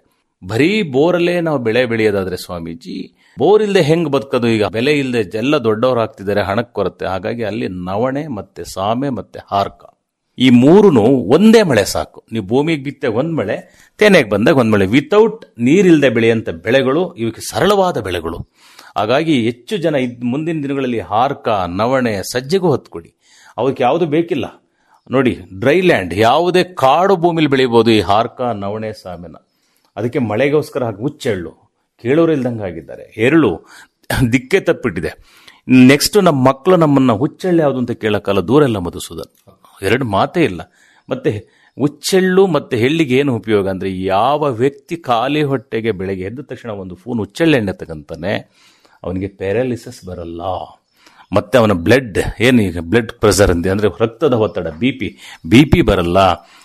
ಬರೀ ಬೋರಲ್ಲೇ ನಾವು ಬೆಳೆ ಬೆಳೆಯೋದಾದ್ರೆ ಸ್ವಾಮೀಜಿ ಬೋರ್ ಇಲ್ಲದೆ ಹೆಂಗ್ ಬದುಕೋದು ಈಗ ಬೆಲೆ ಇಲ್ಲದೆ ಎಲ್ಲ ದೊಡ್ಡವರು ಆಗ್ತಿದ್ದಾರೆ ಹಣಕ್ಕೆ ಕೊರತೆ ಹಾಗಾಗಿ ಅಲ್ಲಿ ನವಣೆ ಮತ್ತೆ ಸಾಮೆ ಮತ್ತೆ ಹಾರ್ಕ ಈ ಮೂರುನು ಒಂದೇ ಮಳೆ ಸಾಕು ನೀವು ಭೂಮಿಗೆ ಬಿತ್ತೆ ಒಂದ್ ಮಳೆ ತೆನೆಗೆ ಬಂದಾಗ ಒಂದ್ ಮಳೆ ವಿತೌಟ್ ನೀರಿಲ್ಲದೆ ಬೆಳೆಯಂತ ಬೆಳೆಗಳು ಇವಕ್ಕೆ ಸರಳವಾದ ಬೆಳೆಗಳು ಹಾಗಾಗಿ ಹೆಚ್ಚು ಜನ ಇದ್ ಮುಂದಿನ ದಿನಗಳಲ್ಲಿ ಹಾರ್ಕ ನವಣೆ ಸಜ್ಜೆಗೂ ಹೊತ್ಕೊಡಿ ಅವಕ್ಕೆ ಯಾವುದು ಬೇಕಿಲ್ಲ ನೋಡಿ ಡ್ರೈ ಲ್ಯಾಂಡ್ ಯಾವುದೇ ಕಾಡು ಭೂಮಿಲಿ ಬೆಳಿಬೋದು ಈ ಹಾರ್ಕ ನವಣೆ ಸಾಮೆನ ಅದಕ್ಕೆ ಮಳೆಗೋಸ್ಕರ ಹಾಗೆ ಹುಚ್ಚೆಳ್ಳು ಕೇಳೋರು ಇಲ್ದಂಗೆ ಆಗಿದ್ದಾರೆ ಎರುಳು ದಿಕ್ಕೆ ತಪ್ಪಿಟ್ಟಿದೆ ನೆಕ್ಸ್ಟ್ ನಮ್ಮ ಮಕ್ಕಳು ನಮ್ಮನ್ನ ಹುಚ್ಚೆಳ್ಳು ಯಾವುದು ಅಂತ ಕೇಳಕ್ಕಲ್ಲ ದೂರ ಎಲ್ಲ ಮಧುಸೂದನ್ ಎರಡು ಮಾತೇ ಇಲ್ಲ ಮತ್ತೆ ಹುಚ್ಚೆಳ್ಳು ಮತ್ತೆ ಹೆಳ್ಳಿಗೆ ಏನು ಉಪಯೋಗ ಅಂದ್ರೆ ಯಾವ ವ್ಯಕ್ತಿ ಖಾಲಿ ಹೊಟ್ಟೆಗೆ ಬೆಳಗ್ಗೆ ಎದ್ದ ತಕ್ಷಣ ಒಂದು ಫೋನ್ ಹುಚ್ಚೆಳ್ಳೆಣ್ಣೆ ತಗಂತಾನೆ ಅವನಿಗೆ ಪ್ಯಾರಾಲಿಸಿಸ್ ಬರಲ್ಲ ಮತ್ತೆ ಅವನ ಬ್ಲಡ್ ಏನು ಈಗ ಬ್ಲಡ್ ಪ್ರೆಷರ್ ಅಂತೆ ಅಂದ್ರೆ ರಕ್ತದ ಒತ್ತಡ ಬಿ ಪಿ ಬಿ ಪಿ ಬರಲ್ಲ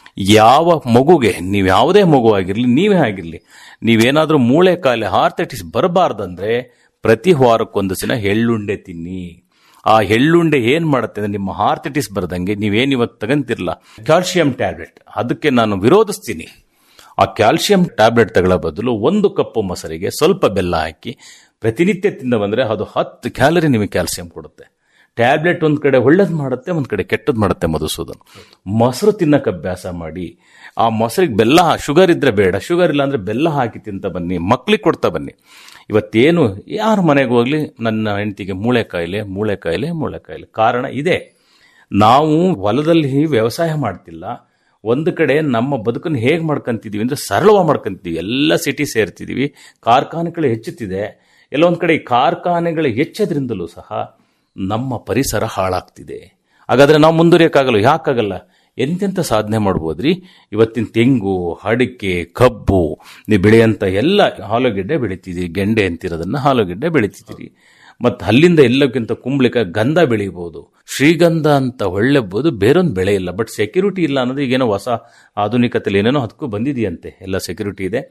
ಯಾವ ಮಗುಗೆ ನೀವು ಯಾವುದೇ ಮಗು ಆಗಿರಲಿ ನೀವೇ ಆಗಿರಲಿ ನೀವೇನಾದ್ರೂ ಮೂಳೆ ಕಾಲೆ ಹಾರ್ತೈಟಿಸ್ ಬರಬಾರ್ದಂದ್ರೆ ಪ್ರತಿ ವಾರಕ್ಕೊಂದು ದಿನ ಎಳ್ಳುಂಡೆ ತಿನ್ನಿ ಆ ಎಳ್ಳುಂಡೆ ಏನ್ ಮಾಡುತ್ತೆ ಅಂದ್ರೆ ನಿಮ್ಮ ಹಾರ್ತೈಟಿಸ್ ಬರದಂಗೆ ನೀವೇನ್ ಇವತ್ತು ತಗಂತಿರಲ್ಲ ಕ್ಯಾಲ್ಸಿಯಂ ಟ್ಯಾಬ್ಲೆಟ್ ಅದಕ್ಕೆ ನಾನು ವಿರೋಧಿಸ್ತೀನಿ ಆ ಕ್ಯಾಲ್ಸಿಯಂ ಟ್ಯಾಬ್ಲೆಟ್ ತಗೊಳ್ಳೋ ಬದಲು ಒಂದು ಕಪ್ಪು ಮೊಸರಿಗೆ ಸ್ವಲ್ಪ ಬೆಲ್ಲ ಹಾಕಿ ಪ್ರತಿನಿತ್ಯ ತಿಂದ ಬಂದ್ರೆ ಅದು ಹತ್ತು ಕ್ಯಾಲರಿ ನಿಮಗೆ ಕ್ಯಾಲ್ಸಿಯಂ ಕೊಡುತ್ತೆ ಟ್ಯಾಬ್ಲೆಟ್ ಒಂದ್ ಕಡೆ ಒಳ್ಳೇದು ಮಾಡುತ್ತೆ ಒಂದ್ ಕಡೆ ಕೆಟ್ಟದ್ ಮಾಡುತ್ತೆ ಮಧುಸೂದನ್ ಮೊಸರು ತಿನ್ನಕ್ಕೆ ಅಭ್ಯಾಸ ಮಾಡಿ ಆ ಮೊಸರಿಗೆ ಬೆಲ್ಲ ಶುಗರ್ ಇದ್ರೆ ಬೇಡ ಶುಗರ್ ಇಲ್ಲ ಅಂದ್ರೆ ಬೆಲ್ಲ ಹಾಕಿ ತಿಂತ ಬನ್ನಿ ಮಕ್ಳಿಗೆ ಕೊಡ್ತಾ ಬನ್ನಿ ಇವತ್ತೇನು ಯಾರ ಮನೆಗೆ ಹೋಗ್ಲಿ ನನ್ನ ಹೆಂಡತಿಗೆ ಮೂಳೆ ಕಾಯಿಲೆ ಮೂಳೆ ಕಾಯಿಲೆ ಮೂಳೆ ಕಾಯಿಲೆ ಕಾರಣ ಇದೆ ನಾವು ಹೊಲದಲ್ಲಿ ವ್ಯವಸಾಯ ಮಾಡ್ತಿಲ್ಲ ಒಂದು ಕಡೆ ನಮ್ಮ ಬದುಕನ್ನು ಹೇಗೆ ಮಾಡ್ಕೊಂತಿದೀವಿ ಅಂದ್ರೆ ಸರಳವಾಗಿ ಮಾಡ್ಕೊಂತೀವಿ ಎಲ್ಲ ಸಿಟಿ ಸೇರ್ತಿದೀವಿ ಕಾರ್ಖಾನೆಗಳು ಹೆಚ್ಚುತ್ತಿದೆ ಎಲ್ಲೊಂದ್ ಕಡೆ ಈ ಕಾರ್ಖಾನೆಗಳು ಹೆಚ್ಚೋದ್ರಿಂದಲೂ ಸಹ ನಮ್ಮ ಪರಿಸರ ಹಾಳಾಗ್ತಿದೆ ಹಾಗಾದ್ರೆ ನಾವು ಮುಂದುವರಿಯಕ್ಕಾಗಲ್ಲ ಯಾಕಾಗಲ್ಲ ಎಂತೆಂಥ ಸಾಧನೆ ಮಾಡ್ಬೋದ್ರಿ ಇವತ್ತಿನ ತೆಂಗು ಅಡಿಕೆ ಕಬ್ಬು ನೀವು ಬೆಳೆಯಂತ ಎಲ್ಲ ಆಲೂಗೆಡ್ಡೆ ಬೆಳಿತಿದ್ದೀರಿ ಗೆಂಡೆ ಅಂತಿರೋದನ್ನ ಆಲೂಗೆಡ್ಡೆ ಬೆಳಿತಿದ್ದೀರಿ ಮತ್ತು ಅಲ್ಲಿಂದ ಎಲ್ಲಕ್ಕಿಂತ ಕುಂಬಳಿಕ ಗಂಧ ಬೆಳಿಬಹುದು ಶ್ರೀಗಂಧ ಅಂತ ಒಳ್ಳೆಬೋದು ಬೇರೊಂದು ಬೆಳೆ ಇಲ್ಲ ಬಟ್ ಸೆಕ್ಯೂರಿಟಿ ಇಲ್ಲ ಅನ್ನೋದು ಈಗೇನೋ ಹೊಸ ಆಧುನಿಕತೆಯಲ್ಲಿ ಏನೇನೋ ಅದಕ್ಕೂ ಬಂದಿದೆಯಂತೆ ಎಲ್ಲ ಸೆಕ್ಯೂರಿಟಿ ಇದೆ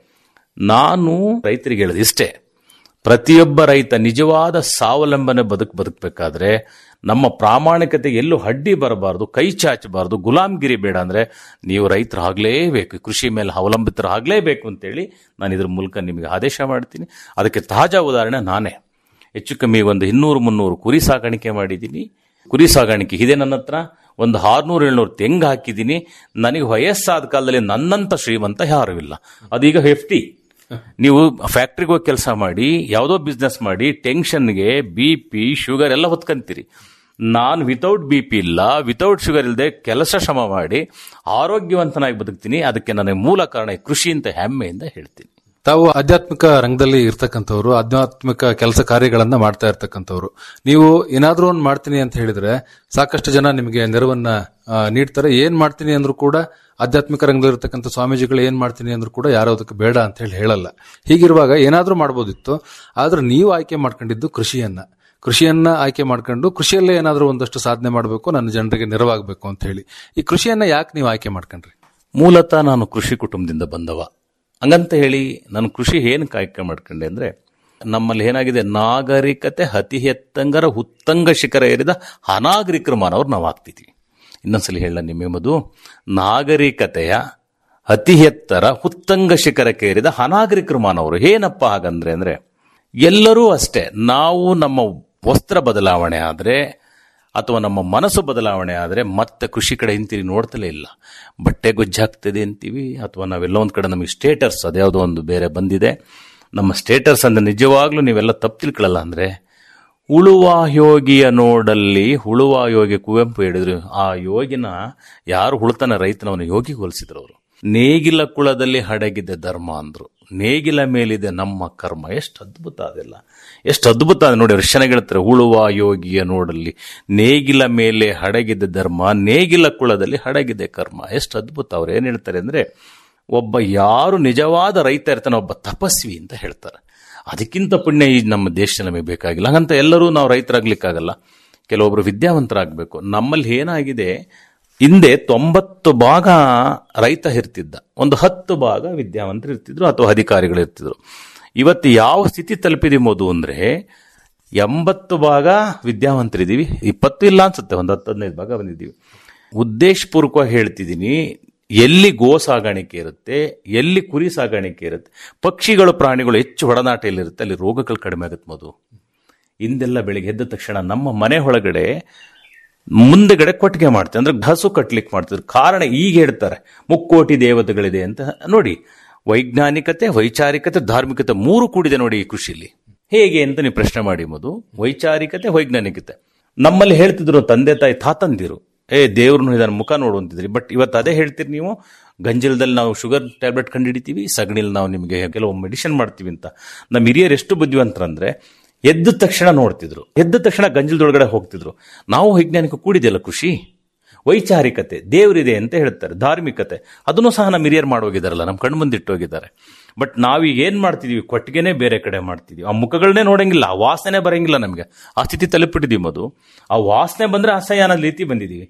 ನಾನು ರೈತರಿಗೆ ಹೇಳೋದು ಇಷ್ಟೇ ಪ್ರತಿಯೊಬ್ಬ ರೈತ ನಿಜವಾದ ಸ್ವಾವಲಂಬನೆ ಬದುಕು ಬದುಕಬೇಕಾದ್ರೆ ನಮ್ಮ ಪ್ರಾಮಾಣಿಕತೆಗೆ ಎಲ್ಲೂ ಅಡ್ಡಿ ಬರಬಾರದು ಕೈ ಚಾಚಬಾರದು ಗುಲಾಮ್ಗಿರಿ ಬೇಡ ಅಂದ್ರೆ ನೀವು ರೈತರಾಗಲೇಬೇಕು ಕೃಷಿ ಮೇಲೆ ಅವಲಂಬಿತರಾಗಲೇಬೇಕು ಅಂತೇಳಿ ನಾನು ಇದ್ರ ಮೂಲಕ ನಿಮಗೆ ಆದೇಶ ಮಾಡ್ತೀನಿ ಅದಕ್ಕೆ ತಾಜಾ ಉದಾಹರಣೆ ನಾನೇ ಹೆಚ್ಚು ಕಮ್ಮಿ ಒಂದು ಇನ್ನೂರು ಮುನ್ನೂರು ಕುರಿ ಸಾಕಾಣಿಕೆ ಮಾಡಿದ್ದೀನಿ ಕುರಿ ಸಾಗಾಣಿಕೆ ಇದೆ ನನ್ನ ಹತ್ರ ಒಂದು ಆರ್ನೂರು ಏಳ್ನೂರು ತೆಂಗು ಹಾಕಿದ್ದೀನಿ ನನಗೆ ವಯಸ್ಸಾದ ಕಾಲದಲ್ಲಿ ನನ್ನಂತ ಶ್ರೀಮಂತ ಯಾರೂ ಇಲ್ಲ ಅದೀಗ ಹೆಫ್ಟಿ ನೀವು ಫ್ಯಾಕ್ಟ್ರಿಗೆ ಹೋಗಿ ಕೆಲಸ ಮಾಡಿ ಯಾವುದೋ ಬಿಸ್ನೆಸ್ ಮಾಡಿ ಟೆನ್ಷನ್ಗೆ ಬಿ ಪಿ ಶುಗರ್ ಎಲ್ಲ ಹೊತ್ಕೊಂತೀರಿ ನಾನು ವಿತೌಟ್ ಬಿ ಪಿ ಇಲ್ಲ ವಿತೌಟ್ ಶುಗರ್ ಇಲ್ಲದೆ ಕೆಲಸ ಶ್ರಮ ಮಾಡಿ ಆರೋಗ್ಯವಂತನಾಗಿ ಬದುಕ್ತೀನಿ ಅದಕ್ಕೆ ನನಗೆ ಮೂಲ ಕಾರಣ ಈ ಕೃಷಿ ಅಂತ ಹೆಮ್ಮೆಯಿಂದ ಹೇಳ್ತೀನಿ ತಾವು ಆಧ್ಯಾತ್ಮಿಕ ರಂಗದಲ್ಲಿ ಇರ್ತಕ್ಕಂಥವ್ರು ಆಧ್ಯಾತ್ಮಿಕ ಕೆಲಸ ಕಾರ್ಯಗಳನ್ನ ಮಾಡ್ತಾ ಇರ್ತಕ್ಕಂಥವ್ರು ನೀವು ಏನಾದ್ರೂ ಒಂದು ಮಾಡ್ತೀನಿ ಅಂತ ಹೇಳಿದ್ರೆ ಸಾಕಷ್ಟು ಜನ ನಿಮಗೆ ನೆರವನ್ನ ಆ, ನೀಡ್ತಾರೆ ಏನ್ ಮಾಡ್ತೀನಿ ಅಂದ್ರೂ ಕೂಡ ಆಧ್ಯಾತ್ಮಿಕ ರಂಗದಲ್ಲಿ ಇರ್ತಕ್ಕಂಥ ಸ್ವಾಮೀಜಿಗಳು ಏನ್ ಮಾಡ್ತೀನಿ ಅಂದ್ರೂ ಕೂಡ ಯಾರೋ ಅದಕ್ಕೆ ಬೇಡ ಅಂತ ಹೇಳಿ ಹೇಳಲ್ಲ ಹೀಗಿರುವಾಗ ಏನಾದ್ರೂ ಮಾಡ್ಬೋದಿತ್ತು ಆದ್ರೆ ನೀವು ಆಯ್ಕೆ ಮಾಡ್ಕೊಂಡಿದ್ದು ಕೃಷಿಯನ್ನ ಕೃಷಿಯನ್ನ ಆಯ್ಕೆ ಮಾಡ್ಕೊಂಡು ಕೃಷಿಯಲ್ಲೇ ಏನಾದ್ರೂ ಒಂದಷ್ಟು ಸಾಧನೆ ಮಾಡಬೇಕು ನನ್ನ ಜನರಿಗೆ ನೆರವಾಗಬೇಕು ಅಂತ ಹೇಳಿ ಈ ಕೃಷಿಯನ್ನ ಯಾಕೆ ನೀವು ಆಯ್ಕೆ ಮಾಡ್ಕೊಂಡ್ರಿ ಮೂಲತಃ ನಾನು ಕೃಷಿ ಕುಟುಂಬದಿಂದ ಬಂದವ ಹಂಗಂತ ಹೇಳಿ ನಾನು ಕೃಷಿ ಏನು ಕಾಯ್ಕೆ ಮಾಡ್ಕೊಂಡೆ ಅಂದ್ರೆ ನಮ್ಮಲ್ಲಿ ಏನಾಗಿದೆ ನಾಗರಿಕತೆ ಅತಿ ಎತ್ತಂಗರ ಉತ್ತಂಗ ಶಿಖರ ಏರಿದ ಅನಾಗರಿಕರ ಮಾನವರು ನಾವು ಆಗ್ತಿದ್ವಿ ಇನ್ನೊಂದ್ಸಲಿ ಹೇಳ ನಿಮ್ಮೆಂಬುದು ನಾಗರಿಕತೆಯ ಅತಿ ಎತ್ತರ ಉತ್ತಂಗ ಶಿಖರಕ್ಕೆ ಏರಿದ ಅನಾಗರಿಕರ ಮಾನವರು ಏನಪ್ಪ ಹಾಗಂದ್ರೆ ಅಂದ್ರೆ ಎಲ್ಲರೂ ಅಷ್ಟೇ ನಾವು ನಮ್ಮ ವಸ್ತ್ರ ಬದಲಾವಣೆ ಆದ್ರೆ ಅಥವಾ ನಮ್ಮ ಮನಸ್ಸು ಬದಲಾವಣೆ ಆದರೆ ಮತ್ತೆ ಕೃಷಿ ಕಡೆ ಹಿಂತಿರಿ ನೋಡ್ತಲೇ ಇಲ್ಲ ಬಟ್ಟೆ ಗೊಜ್ಜಾಗ್ತದೆ ಅಂತೀವಿ ಅಥವಾ ನಾವೆಲ್ಲ ಒಂದು ಕಡೆ ನಮಗೆ ಸ್ಟೇಟಸ್ ಅದ್ಯಾವುದೋ ಒಂದು ಬೇರೆ ಬಂದಿದೆ ನಮ್ಮ ಸ್ಟೇಟಸ್ ಅಂದ್ರೆ ನಿಜವಾಗ್ಲೂ ನೀವೆಲ್ಲ ತಪ್ಪು ತಿಳ್ಕೊಳ್ಳಲ್ಲ ಅಂದ್ರೆ ಉಳುವ ಯೋಗಿಯ ನೋಡಲ್ಲಿ ಉಳುವ ಯೋಗಿ ಕುವೆಂಪು ಹೇಳಿದ್ರು ಆ ಯೋಗಿನ ಯಾರು ಹುಳುತನ ರೈತನವನ ಯೋಗಿಗೆ ಹೋಲಿಸಿದ್ರು ಅವರು ನೇಗಿಲ ಕುಳದಲ್ಲಿ ಹಡಗಿದೆ ಧರ್ಮ ಅಂದ್ರು ನೇಗಿಲ ಮೇಲಿದೆ ನಮ್ಮ ಕರ್ಮ ಎಷ್ಟು ಅದ್ಭುತ ಅದೆಲ್ಲ ಎಷ್ಟು ಅದ್ಭುತ ಅದ ನೋಡಿ ಎಷ್ಟು ಚೆನ್ನಾಗಿ ಹೇಳ್ತಾರೆ ಉಳುವ ಯೋಗಿಯ ನೋಡಲ್ಲಿ ನೇಗಿಲ ಮೇಲೆ ಹಡಗಿದೆ ಧರ್ಮ ನೇಗಿಲ ಕುಳದಲ್ಲಿ ಹಡಗಿದೆ ಕರ್ಮ ಎಷ್ಟು ಅದ್ಭುತ ಅವ್ರು ಏನ್ ಹೇಳ್ತಾರೆ ಅಂದ್ರೆ ಒಬ್ಬ ಯಾರು ನಿಜವಾದ ರೈತ ಇರ್ತಾನೆ ಒಬ್ಬ ತಪಸ್ವಿ ಅಂತ ಹೇಳ್ತಾರೆ ಅದಕ್ಕಿಂತ ಪುಣ್ಯ ಈ ನಮ್ಮ ದೇಶ ನಮಗೆ ಬೇಕಾಗಿಲ್ಲ ಹಾಗಂತ ಎಲ್ಲರೂ ನಾವು ರೈತರಾಗ್ಲಿಕ್ಕಾಗಲ್ಲ ಕೆಲವೊಬ್ರು ವಿದ್ಯಾವಂತರಾಗಬೇಕು ನಮ್ಮಲ್ಲಿ ಏನಾಗಿದೆ ಹಿಂದೆ ತೊಂಬತ್ತು ಭಾಗ ರೈತ ಇರ್ತಿದ್ದ ಒಂದು ಹತ್ತು ಭಾಗ ವಿದ್ಯಾವಂತರು ಇರ್ತಿದ್ರು ಅಥವಾ ಅಧಿಕಾರಿಗಳು ಇರ್ತಿದ್ರು ಇವತ್ತು ಯಾವ ಸ್ಥಿತಿ ತಲುಪಿದೀಮೋದು ಅಂದ್ರೆ ಎಂಬತ್ತು ಭಾಗ ವಿದ್ಯಾವಂತರಿದ್ದೀವಿ ಇಪ್ಪತ್ತು ಇಲ್ಲ ಅನ್ಸುತ್ತೆ ಒಂದು ಹತ್ತು ಹದಿನೈದು ಭಾಗ ಬಂದಿದ್ದೀವಿ ಉದ್ದೇಶಪೂರ್ವಕವಾಗಿ ಹೇಳ್ತಿದ್ದೀನಿ ಎಲ್ಲಿ ಗೋ ಸಾಗಾಣಿಕೆ ಇರುತ್ತೆ ಎಲ್ಲಿ ಕುರಿ ಸಾಗಾಣಿಕೆ ಇರುತ್ತೆ ಪಕ್ಷಿಗಳು ಪ್ರಾಣಿಗಳು ಹೆಚ್ಚು ಒಡನಾಟ ಎಲ್ಲಿರುತ್ತೆ ಅಲ್ಲಿ ರೋಗಗಳು ಕಡಿಮೆ ಆಗುತ್ತೆ ಮಧು ಇಂದೆಲ್ಲ ಬೆಳಿಗ್ಗೆ ಎದ್ದ ತಕ್ಷಣ ನಮ್ಮ ಮನೆ ಒಳಗಡೆ ಮುಂದೆಗಡೆ ಕೊಟ್ಟಿಗೆ ಮಾಡ್ತಾರೆ ಅಂದ್ರೆ ಹಸು ಕಟ್ಲಿಕ್ಕೆ ಮಾಡ್ತಿದ್ರು ಕಾರಣ ಈಗ ಹೇಳ್ತಾರೆ ಮುಕ್ಕೋಟಿ ದೇವತೆಗಳಿದೆ ಅಂತ ನೋಡಿ ವೈಜ್ಞಾನಿಕತೆ ವೈಚಾರಿಕತೆ ಧಾರ್ಮಿಕತೆ ಮೂರು ಕೂಡಿದೆ ನೋಡಿ ಈ ಕೃಷಿಲಿ ಹೇಗೆ ಅಂತ ನೀವು ಪ್ರಶ್ನೆ ಮಾಡಿ ಮಧು ವೈಚಾರಿಕತೆ ವೈಜ್ಞಾನಿಕತೆ ನಮ್ಮಲ್ಲಿ ಹೇಳ್ತಿದ್ರು ತಂದೆ ತಾಯಿ ತಾತಂದಿರು ಏ ದೇವ್ರನ್ನು ಇದನ್ನ ಮುಖ ನೋಡುವಂತಿದ್ರಿ ಬಟ್ ಇವತ್ತು ಅದೇ ಹೇಳ್ತೀರಿ ನೀವು ಗಂಜಲದಲ್ಲಿ ನಾವು ಶುಗರ್ ಟ್ಯಾಬ್ಲೆಟ್ ಕಂಡುಹಿಡಿತೀವಿ ಸಗಣಿಲಿ ನಾವು ನಿಮಗೆ ಕೆಲವು ಮೆಡಿಸಿನ್ ಮಾಡ್ತೀವಿ ಅಂತ ನಮ್ಮ ಹಿರಿಯರು ಎಷ್ಟು ಬುದ್ಧಿವಂತರಂದ್ರೆ ಎದ್ದ ತಕ್ಷಣ ನೋಡ್ತಿದ್ರು ಎದ್ದ ತಕ್ಷಣ ಗಂಜಲದೊಳಗಡೆ ಹೋಗ್ತಿದ್ರು ನಾವು ವೈಜ್ಞಾನಿಕ ಕೂಡಿದೆಯಲ್ಲ ಕೃಷಿ ವೈಚಾರಿಕತೆ ದೇವರಿದೆ ಅಂತ ಹೇಳ್ತಾರೆ ಧಾರ್ಮಿಕತೆ ಅದನ್ನು ಸಹ ನಮ್ಮ ಹಿರಿಯರು ಮಾಡೋಗಿದಾರಲ್ಲ ನಮ್ಮ ಕಣ್ಣು ಮುಂದಿಟ್ಟು ಹೋಗಿದ್ದಾರೆ ಬಟ್ ನಾವೀಗ ಏನ್ ಮಾಡ್ತಿದೀವಿ ಕೊಟ್ಟಿಗೆನೇ ಬೇರೆ ಕಡೆ ಮಾಡ್ತಿದೀವಿ ಆ ಮುಖಗಳನ್ನೇ ನೋಡಂಗಿಲ್ಲ ಆ ವಾಸನೆ ಬರಂಗಿಲ್ಲ ನಮಗೆ ಆ ಸ್ಥಿತಿ ತಲುಪಿಟ್ಟಿದೀವಿ ಮದು ಆ ವಾಸನೆ ಬಂದ್ರೆ ಅಸಹ್ಯ ಅನ್ನೋ ರೀತಿ ಬಂದಿದೀವಿ